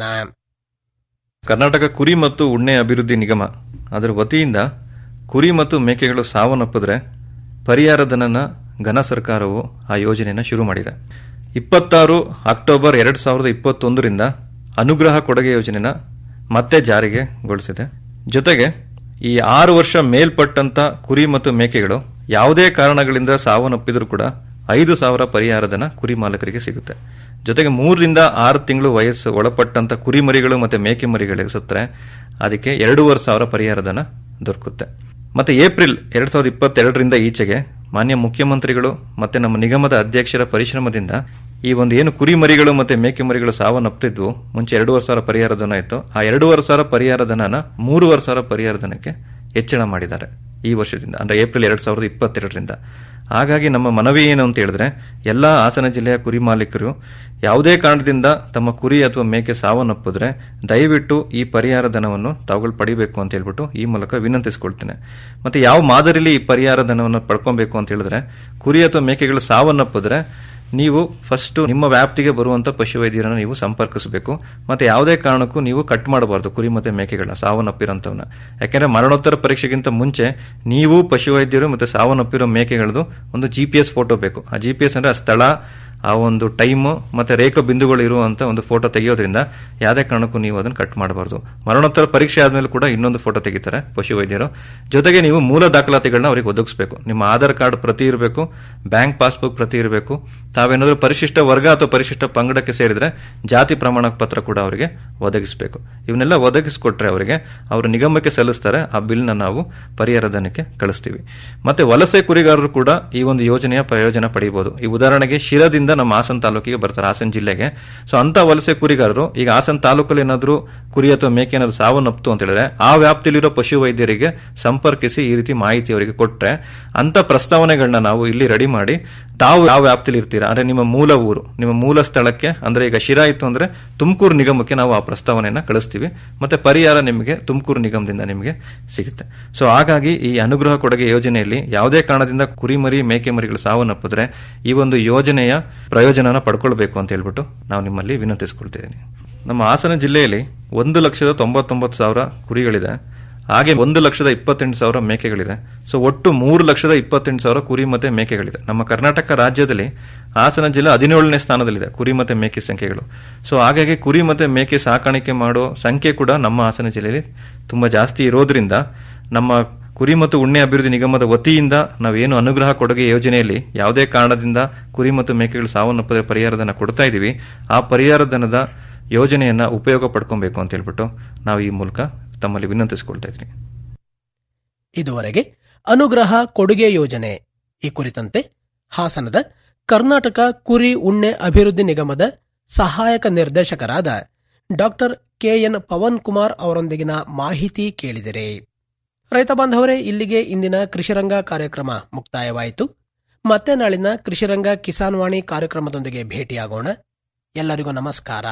ಕರ್ನಾಟಕ ಕುರಿ ಮತ್ತು ಉಣ್ಣೆ ಅಭಿವೃದ್ಧಿ ನಿಗಮ ಅದರ ವತಿಯಿಂದ ಕುರಿ ಮತ್ತು ಮೇಕೆಗಳು ಸಾವನ್ನಪ್ಪಿದ್ರೆ ಪರಿಹಾರಧನನ ಘನ ಸರ್ಕಾರವು ಆ ಯೋಜನೆಯನ್ನು ಶುರು ಮಾಡಿದೆ ಇಪ್ಪತ್ತಾರು ಅಕ್ಟೋಬರ್ ಎರಡ್ ಸಾವಿರದ ಇಪ್ಪತ್ತೊಂದರಿಂದ ಅನುಗ್ರಹ ಕೊಡುಗೆ ಯೋಜನೆನ ಮತ್ತೆ ಜಾರಿಗೆಗೊಳಿಸಿದೆ ಜೊತೆಗೆ ಈ ಆರು ವರ್ಷ ಮೇಲ್ಪಟ್ಟಂತ ಕುರಿ ಮತ್ತು ಮೇಕೆಗಳು ಯಾವುದೇ ಕಾರಣಗಳಿಂದ ಸಾವನ್ನಪ್ಪಿದ್ರೂ ಕೂಡ ಐದು ಸಾವಿರ ಪರಿಹಾರಧನ ಕುರಿ ಮಾಲಕರಿಗೆ ಸಿಗುತ್ತೆ ಜೊತೆಗೆ ಮೂರರಿಂದ ಆರು ತಿಂಗಳು ವಯಸ್ಸು ಒಳಪಟ್ಟಂತ ಕುರಿ ಮರಿಗಳು ಮತ್ತೆ ಮೇಕೆ ಮರಿಗಳಿಗೆ ಸತ್ತರೆ ಅದಕ್ಕೆ ಎರಡೂವರೆ ಸಾವಿರ ಪರಿಹಾರಧನ ದೊರಕುತ್ತೆ ಮತ್ತೆ ಏಪ್ರಿಲ್ ಎರಡ್ ಸಾವಿರದ ಇಪ್ಪತ್ತೆರಡರಿಂದ ಈಚೆಗೆ ಮಾನ್ಯ ಮುಖ್ಯಮಂತ್ರಿಗಳು ಮತ್ತೆ ನಮ್ಮ ನಿಗಮದ ಅಧ್ಯಕ್ಷರ ಪರಿಶ್ರಮದಿಂದ ಈ ಒಂದು ಏನು ಕುರಿ ಮರಿಗಳು ಮತ್ತೆ ಮೇಕೆ ಮರಿಗಳು ಸಾವನ್ನಪ್ತಿದ್ವು ಮುಂಚೆ ಎರಡೂವರೆ ಸಾವಿರ ಪರಿಹಾರ ಧನ ಇತ್ತು ಆ ಎರಡೂವರೆ ಸಾವಿರ ಪರಿಹಾರ ಧನನ ಮೂರುವರೆ ಸಾವಿರ ಪರಿಹಾರ ಧನಕ್ಕೆ ಹೆಚ್ಚಳ ಮಾಡಿದ್ದಾರೆ ಈ ವರ್ಷದಿಂದ ಅಂದ್ರೆ ಏಪ್ರಿಲ್ ಎರಡ್ ಸಾವಿರದ ಇಪ್ಪತ್ತೆರಡರಿಂದ ಹಾಗಾಗಿ ನಮ್ಮ ಮನವಿ ಏನು ಅಂತ ಹೇಳಿದ್ರೆ ಎಲ್ಲಾ ಹಾಸನ ಜಿಲ್ಲೆಯ ಕುರಿ ಮಾಲೀಕರು ಯಾವುದೇ ಕಾರಣದಿಂದ ತಮ್ಮ ಕುರಿ ಅಥವಾ ಮೇಕೆ ಸಾವನ್ನಪ್ಪಿದ್ರೆ ದಯವಿಟ್ಟು ಈ ಪರಿಹಾರ ಧನವನ್ನು ತಾವುಗಳು ಪಡಿಬೇಕು ಅಂತ ಹೇಳ್ಬಿಟ್ಟು ಈ ಮೂಲಕ ವಿನಂತಿಸಿಕೊಳ್ತೇನೆ ಮತ್ತೆ ಯಾವ ಮಾದರಿಲಿ ಈ ಪರಿಹಾರ ಧನವನ್ನು ಪಡ್ಕೊಬೇಕು ಅಂತ ಹೇಳಿದ್ರೆ ಕುರಿ ಅಥವಾ ಮೇಕೆಗಳು ಸಾವನ್ನಪ್ಪಿದ್ರೆ ನೀವು ಫಸ್ಟ್ ನಿಮ್ಮ ವ್ಯಾಪ್ತಿಗೆ ಬರುವಂತ ಪಶುವೈದ್ಯರನ್ನು ನೀವು ಸಂಪರ್ಕಿಸಬೇಕು ಮತ್ತೆ ಯಾವುದೇ ಕಾರಣಕ್ಕೂ ನೀವು ಕಟ್ ಮಾಡಬಾರದು ಕುರಿ ಮತ್ತೆ ಮೇಕೆಗಳನ್ನ ಸಾವನ್ನಪ್ಪಿರೋಂಥವನ್ನ ಯಾಕೆಂದ್ರೆ ಮರಣೋತ್ತರ ಪರೀಕ್ಷೆಗಿಂತ ಮುಂಚೆ ನೀವು ಪಶುವೈದ್ಯರು ಮತ್ತೆ ಸಾವನ್ನಪ್ಪಿರೋ ಮೇಕೆಗಳದು ಒಂದು ಜಿ ಪಿ ಎಸ್ ಫೋಟೋ ಬೇಕು ಆ ಜಿ ಪಿ ಎಸ್ ಅಂದ್ರೆ ಆ ಸ್ಥಳ ಆ ಒಂದು ಟೈಮ್ ಮತ್ತೆ ರೇಖಾ ಬಿಂದುಗಳು ಇರುವಂತ ಒಂದು ಫೋಟೋ ತೆಗೆಯೋದ್ರಿಂದ ಯಾವುದೇ ಕಾರಣಕ್ಕೂ ನೀವು ಅದನ್ನು ಕಟ್ ಮಾಡಬಾರದು ಮರಣೋತ್ತರ ಪರೀಕ್ಷೆ ಆದ್ಮೇಲೆ ಕೂಡ ಇನ್ನೊಂದು ಫೋಟೋ ತೆಗಿತಾರೆ ಪಶುವೈದ್ಯರು ಜೊತೆಗೆ ನೀವು ಮೂಲ ದಾಖಲಾತಿಗಳನ್ನ ಅವರಿಗೆ ಒದಗಿಸಬೇಕು ನಿಮ್ಮ ಆಧಾರ್ ಕಾರ್ಡ್ ಪ್ರತಿ ಇರಬೇಕು ಬ್ಯಾಂಕ್ ಪಾಸ್ಬುಕ್ ಪ್ರತಿ ಇರಬೇಕು ತಾವೇನಾದ್ರೂ ಪರಿಶಿಷ್ಟ ವರ್ಗ ಅಥವಾ ಪರಿಶಿಷ್ಟ ಪಂಗಡಕ್ಕೆ ಸೇರಿದ್ರೆ ಜಾತಿ ಪ್ರಮಾಣ ಪತ್ರ ಕೂಡ ಅವರಿಗೆ ಒದಗಿಸಬೇಕು ಇವನ್ನೆಲ್ಲ ಒದಗಿಸಿಕೊಟ್ರೆ ಅವರಿಗೆ ಅವರು ನಿಗಮಕ್ಕೆ ಸಲ್ಲಿಸ್ತಾರೆ ಆ ಬಿಲ್ನ ನಾವು ಪರಿಹಾರ ಧನಕ್ಕೆ ಕಳಿಸ್ತೀವಿ ಮತ್ತೆ ವಲಸೆ ಕುರಿಗಾರರು ಕೂಡ ಈ ಒಂದು ಯೋಜನೆಯ ಪ್ರಯೋಜನ ಪಡೆಯಬಹುದು ಈ ಉದಾಹರಣೆಗೆ ಶಿರದಿಂದ ನಮ್ಮ ಹಾಸನ ತಾಲೂಕಿಗೆ ಬರ್ತಾರೆ ಹಾಸನ ಜಿಲ್ಲೆಗೆ ಸೊ ಅಂತ ವಲಸೆ ಕುರಿಗಾರರು ಈಗ ಹಾಸನ ತಾಲೂಕಲ್ಲಿ ಏನಾದರೂ ಕುರಿ ಅಥವಾ ಮೇಕೆ ಏನಾದ್ರು ಸಾವನ್ನಪ್ತು ಅಂತ ಹೇಳಿದ್ರೆ ಆ ವ್ಯಾಪ್ತಿಯಲ್ಲಿರೋ ಪಶು ವೈದ್ಯರಿಗೆ ಸಂಪರ್ಕಿಸಿ ಈ ರೀತಿ ಮಾಹಿತಿ ಅವರಿಗೆ ಕೊಟ್ರೆ ಅಂತ ಪ್ರಸ್ತಾವನೆಗಳನ್ನ ನಾವು ಇಲ್ಲಿ ರೆಡಿ ಮಾಡಿ ತಾವು ಯಾವ ವ್ಯಾಪ್ತಿಲಿ ಇರ್ತೀರಾ ಅಂದ್ರೆ ನಿಮ್ಮ ಮೂಲ ಊರು ನಿಮ್ಮ ಮೂಲ ಸ್ಥಳಕ್ಕೆ ಅಂದ್ರೆ ಈಗ ಶಿರಾ ಇತ್ತು ಅಂದ್ರೆ ತುಮಕೂರು ನಿಗಮಕ್ಕೆ ನಾವು ಆ ಪ್ರಸ್ತಾವನೆಯನ್ನ ಕಳಿಸ್ತೀವಿ ಮತ್ತೆ ಪರಿಹಾರ ನಿಮಗೆ ತುಮಕೂರು ನಿಗಮದಿಂದ ನಿಮಗೆ ಸಿಗುತ್ತೆ ಸೊ ಹಾಗಾಗಿ ಈ ಅನುಗ್ರಹ ಕೊಡುಗೆ ಯೋಜನೆಯಲ್ಲಿ ಯಾವುದೇ ಕಾರಣದಿಂದ ಕುರಿಮರಿ ಮೇಕೆ ಮರಿಗಳು ಸಾವನ್ನಪ್ಪಿದ್ರೆ ಈ ಒಂದು ಯೋಜನೆಯ ಪ್ರಯೋಜನನ ಪಡ್ಕೊಳ್ಬೇಕು ಅಂತ ಹೇಳ್ಬಿಟ್ಟು ನಾವು ನಿಮ್ಮಲ್ಲಿ ವಿನಂತಿಸ್ಕೊಳ್ತಿದ್ದೀನಿ ನಮ್ಮ ಹಾಸನ ಜಿಲ್ಲೆಯಲ್ಲಿ ಒಂದು ಲಕ್ಷದ ತೊಂಬತ್ತೊಂಬತ್ತು ಸಾವಿರ ಕುರಿಗಳಿದೆ ಹಾಗೆ ಒಂದು ಲಕ್ಷದ ಇಪ್ಪತ್ತೆಂಟು ಸಾವಿರ ಮೇಕೆಗಳಿದೆ ಸೊ ಒಟ್ಟು ಮೂರು ಲಕ್ಷದ ಇಪ್ಪತ್ತೆಂಟು ಸಾವಿರ ಕುರಿ ಮತ್ತೆ ಮೇಕೆಗಳಿದೆ ನಮ್ಮ ಕರ್ನಾಟಕ ರಾಜ್ಯದಲ್ಲಿ ಹಾಸನ ಜಿಲ್ಲೆ ಹದಿನೇಳನೇ ಸ್ಥಾನದಲ್ಲಿದೆ ಕುರಿ ಮತ್ತೆ ಮೇಕೆ ಸಂಖ್ಯೆಗಳು ಸೊ ಹಾಗಾಗಿ ಕುರಿ ಮತ್ತೆ ಮೇಕೆ ಸಾಕಾಣಿಕೆ ಮಾಡೋ ಸಂಖ್ಯೆ ಕೂಡ ನಮ್ಮ ಹಾಸನ ಜಿಲ್ಲೆಯಲ್ಲಿ ತುಂಬಾ ಜಾಸ್ತಿ ಇರೋದ್ರಿಂದ ನಮ್ಮ ಕುರಿ ಮತ್ತು ಉಣ್ಣೆ ಅಭಿವೃದ್ಧಿ ನಿಗಮದ ವತಿಯಿಂದ ನಾವೇನು ಅನುಗ್ರಹ ಕೊಡುಗೆ ಯೋಜನೆಯಲ್ಲಿ ಯಾವುದೇ ಕಾರಣದಿಂದ ಕುರಿ ಮತ್ತು ಮೇಕೆಗಳು ಸಾವನ್ನಪ್ಪಿದ್ರೆ ಪರಿಹಾರಧನ ಕೊಡ್ತಾ ಇದೀವಿ ಆ ಪರಿಹಾರಧನದ ಯೋಜನೆಯನ್ನ ಉಪಯೋಗ ಪಡ್ಕೊಬೇಕು ಅಂತ ಹೇಳ್ಬಿಟ್ಟು ನಾವು ಈ ಮೂಲಕ ತಮ್ಮಲ್ಲಿ ವಿನಂತಿಸಿಕೊಳ್ತಾ ಇದ್ದೀನಿ ಇದುವರೆಗೆ ಅನುಗ್ರಹ ಕೊಡುಗೆ ಯೋಜನೆ ಈ ಕುರಿತಂತೆ ಹಾಸನದ ಕರ್ನಾಟಕ ಕುರಿ ಉಣ್ಣೆ ಅಭಿವೃದ್ಧಿ ನಿಗಮದ ಸಹಾಯಕ ನಿರ್ದೇಶಕರಾದ ಡಾಕ್ಟರ್ ಕೆಎನ್ ಪವನ್ ಕುಮಾರ್ ಅವರೊಂದಿಗಿನ ಮಾಹಿತಿ ಕೇಳಿದಿರಿ ರೈತ ಬಾಂಧವರೇ ಇಲ್ಲಿಗೆ ಇಂದಿನ ಕೃಷಿರಂಗ ಕಾರ್ಯಕ್ರಮ ಮುಕ್ತಾಯವಾಯಿತು ಮತ್ತೆ ನಾಳಿನ ಕೃಷಿರಂಗ ಕಿಸಾನ್ ವಾಣಿ ಕಾರ್ಯಕ್ರಮದೊಂದಿಗೆ ಭೇಟಿಯಾಗೋಣ ಎಲ್ಲರಿಗೂ ನಮಸ್ಕಾರ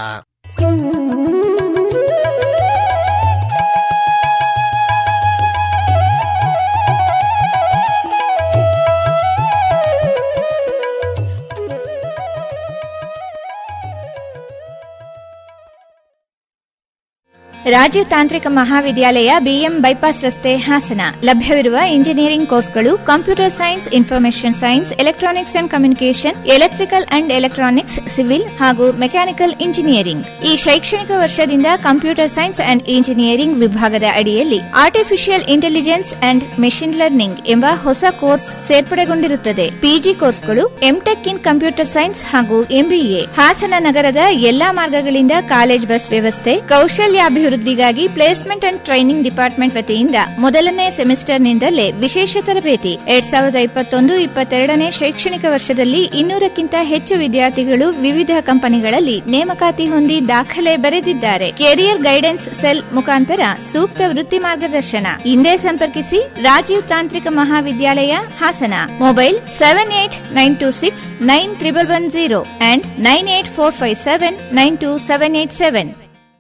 ರಾಜೀವ್ ತಾಂತ್ರಿಕ ಮಹಾವಿದ್ಯಾಲಯ ಬಿಎಂ ಬೈಪಾಸ್ ರಸ್ತೆ ಹಾಸನ ಲಭ್ಯವಿರುವ ಇಂಜಿನಿಯರಿಂಗ್ ಕೋರ್ಸ್ಗಳು computer science information science electronics and communication electrical and electronics civil ಹಾಗೂ ಮೆಕ್ಯಾನಿಕಲ್ ಇಂಜಿನಿಯರಿಂಗ್ ಈ ಶೈಕ್ಷಣಿಕ ವರ್ಷದಿಂದ ಕಂಪ್ಯೂಟರ್ ಸೈನ್ಸ್ ಅಂಡ್ ಇಂಜಿನಿಯರಿಂಗ್ ವಿಭಾಗದ ಅಡಿಯಲ್ಲಿ artificial intelligence and machine learning ಎಂಬ ಹೊಸ ಕೋರ್ಸ್ ಸೇರ್ಪಡೆಗೊಂಡಿರುತ್ತದೆ ಪಿಜಿ ಕೋರ್ಸ್ಗಳು ಎಂಟೆಕ್ ಇನ್ ಕಂಪ್ಯೂಟರ್ ಸೈನ್ಸ್ ಹಾಗೂ ಎಂಬಿಎ ಹಾಸನ ನಗರದ ಎಲ್ಲಾ ಮಾರ್ಗಗಳಿಂದ ಕಾಲೇಜ್ ಬಸ್ ವ್ಯವಸ್ಥೆ ಕೌಶಲ್ಯಾಭಿವೃದ್ಧಿಗಾಗಿ ಪ್ಲೇಸ್ಮೆಂಟ್ ಅಂಡ್ ಟ್ರೈನಿಂಗ್ ಡಿಪಾರ್ಟ್ಮೆಂಟ್ ವತಿಯಿಂದ ಮೊದಲನೇ ಸೆಮಿಸ್ಟರ್ನಿಂದಲೇ ವಿಶೇಷ ತರಬೇತಿ ಎರಡ್ ಸಾವಿರದ ಇಪ್ಪತ್ತೊಂದು ಇಪ್ಪತ್ತೆರಡನೇ ಶೈಕ್ಷಣಿಕ ವರ್ಷದಲ್ಲಿ ಇನ್ನೂರಕ್ಕಿಂತ ಹೆಚ್ಚು ವಿದ್ಯಾರ್ಥಿಗಳು ವಿವಿಧ ಕಂಪನಿಗಳಲ್ಲಿ ನೇಮಕಾತಿ ಹೊಂದಿ ದಾಖಲೆ ಬರೆದಿದ್ದಾರೆ ಕೆರಿಯರ್ ಗೈಡೆನ್ಸ್ ಸೆಲ್ ಮುಖಾಂತರ ಸೂಕ್ತ ವೃತ್ತಿ ಮಾರ್ಗದರ್ಶನ ಹಿಂದೆ ಸಂಪರ್ಕಿಸಿ ರಾಜೀವ್ ತಾಂತ್ರಿಕ ಮಹಾವಿದ್ಯಾಲಯ Hassan mobile seven eight nine two six nine triple one zero and nine eight four five seven nine two seven eight seven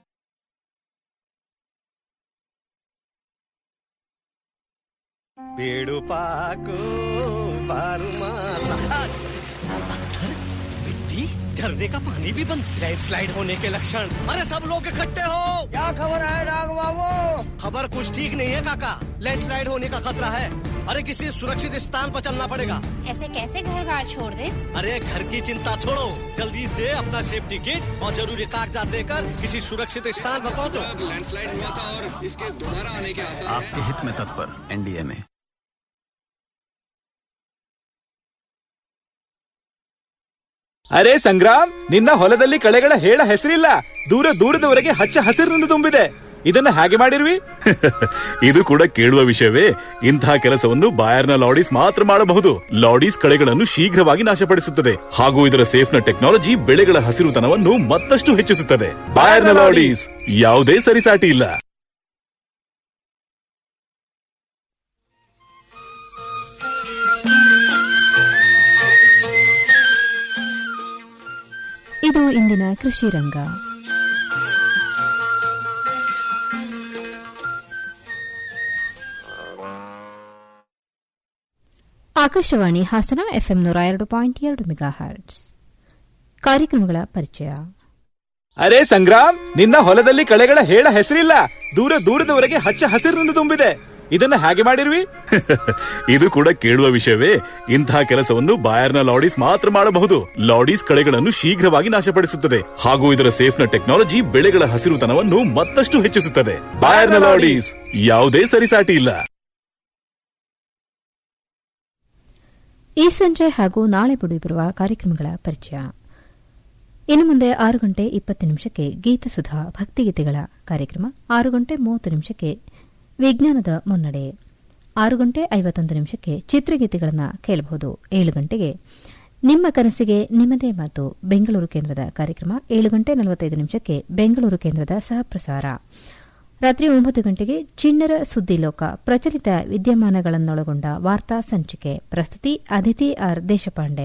पेड़ों पाको बारूमासा पत्थर मिट्टी झरने का पानी भी बंद लैंडस्लाइड होने के लक्षण अरे सब लोग इकट्ठे हो क्या खबर है डाग बाबू खबर कुछ ठीक नहीं है काका लैंडस्लाइड होने का खतरा है अरे किसी सुरक्षित स्थान पर चलना पड़ेगा ऐसे कैसे घर बार छोड़ दे अरे घर की चिंता छोड़ो जल्दी से अपना सेफ्टी किट और जरूरी कागजात लेकर किसी सुरक्षित स्थान पर पहुंचो लैंडस्लाइड हुआ था और इसके दोबारा आने के आसार आपके हित में तत्पर एनडीए में ಅರೆ ಸಂಗ್ರಾಮ್ ನಿನ್ನ ಹೊಲದಲ್ಲಿ ಕಳೆಗಳ ಹೇಳ ಹೆಸರಿಲ್ಲ ದೂರ ದೂರದವರೆಗೆ ಹಚ್ಚ ಹಸಿರಿನಿಂದ ತುಂಬಿದೆ ಇದನ್ನ ಹಾಗೆ ಮಾಡಿರ್ವಿ ಇದು ಕೂಡ ಕೇಳುವ ವಿಷಯವೇ ಇಂತಹ ಕೆಲಸವನ್ನು ಬಾಯರ್ನ ಲಾಡೀಸ್ ಮಾತ್ರ ಮಾಡಬಹುದು ಲಾಡೀಸ್ ಕಳೆಗಳನ್ನು ಶೀಘ್ರವಾಗಿ ನಾಶಪಡಿಸುತ್ತದೆ ಹಾಗೂ ಇದರ ಸೇಫ್ನ ಟೆಕ್ನಾಲಜಿ ಬೆಳೆಗಳ ಹಸಿರುತನವನ್ನು ಮತ್ತಷ್ಟು ಹೆಚ್ಚಿಸುತ್ತದೆ ಬಾಯರ್ನ ಲಾಡೀಸ್ ಯಾವುದೇ ಸರಿಸಾಟಿ ಇಲ್ಲ ಇದು ಇಂದಿನ ಕೃಷಿ ರಂಗ ಆಕಾಶವಾಣಿ ಹಾಸನ ಎಫ್ಎಂ ನೂರ ಎರಡು ಪಾಯಿಂಟ್ ಎರಡು ಮೆಗಾ ಹರ್ಟ್ಸ್ ಕಾರ್ಯಕ್ರಮಗಳ ಪರಿಚಯ ಅರೆ ಸಂಗ್ರಾಮ್ ನಿನ್ನ ಹೊಲದಲ್ಲಿ ಕಳೆಗಳ ಹೇಳ ಹೆಸರಿಲ್ಲ ದೂರ ದೂರದವರೆಗೆ ಹಚ್ಚ ಹಸಿರಿನಿಂದ ತುಂಬಿದೆ ಇದನ್ನ ಹಾಗೆ ಮಾಡಿರ್ವಿ ಇದು ಕೂಡ ಕೇಳುವ ವಿಷಯವೇ ಇಂತಹ ಕೆಲಸವನ್ನು ಬಾಯರ್ನ ಲಾಡೀಸ್ ಮಾತ್ರ ಮಾಡಬಹುದು ಲಾಡೀಸ್ ಕಳೆಗಳನ್ನು ಶೀಘ್ರವಾಗಿ ನಾಶಪಡಿಸುತ್ತದೆ ಹಾಗೂ ಇದರ ಸೇಫ್ನ ಟೆಕ್ನಾಲಜಿ ಬೆಳೆಗಳ ಹಸಿರುತನವನ್ನು ಮತ್ತಷ್ಟು ಹೆಚ್ಚಿಸುತ್ತದೆ ಬಾಯರ್ನ ಲಾಡೀಸ್ ಯಾವುದೇ ಸರಿಸಾಟಿ ಇಲ್ಲ ಈ ಸಂಜೆ ಹಾಗೂ ನಾಳೆ ಬರುವ ಕಾರ್ಯಕ್ರಮಗಳ ಪರಿಚಯ ಇನ್ನು ಮುಂದೆ ಆರು ಗಂಟೆ ಇಪ್ಪತ್ತು ನಿಮಿಷಕ್ಕೆ ಗೀತಸುಧಾ ಭಕ್ತಿಗೀತೆಗಳ ಕಾರ್ಯಕ್ರಮ ಆರು ಗಂಟೆ ಮೂವತ್ತು ನಿಮಿಷಕ್ಕೆ ವಿಜ್ಞಾನದ ಮುನ್ನಡೆ ಆರು ಗಂಟೆ ಐವತ್ತೊಂದು ನಿಮಿಷಕ್ಕೆ ಚಿತ್ರಗೀತೆಗಳನ್ನು ಕೇಳಬಹುದು ಏಳು ಗಂಟೆಗೆ ನಿಮ್ಮ ಕನಸಿಗೆ ನಿಮ್ಮದೇ ಮಾತು ಬೆಂಗಳೂರು ಕೇಂದ್ರದ ಕಾರ್ಯಕ್ರಮ ಏಳು ಗಂಟೆ ನಲವತ್ತೈದು ನಿಮಿಷಕ್ಕೆ ಬೆಂಗಳೂರು ಕೇಂದ್ರದ ಸಹಪ್ರಸಾರ ರಾತ್ರಿ ಒಂಬತ್ತು ಗಂಟೆಗೆ ಚಿಣ್ಣರ ಸುದ್ದಿಲೋಕ ಪ್ರಚಲಿತ ವಿದ್ಯಮಾನಗಳನ್ನೊಳಗೊಂಡ ವಾರ್ತಾ ಸಂಚಿಕೆ ಪ್ರಸ್ತುತಿ ಅದಿತಿ ಆರ್ ದೇಶಪಾಂಡೆ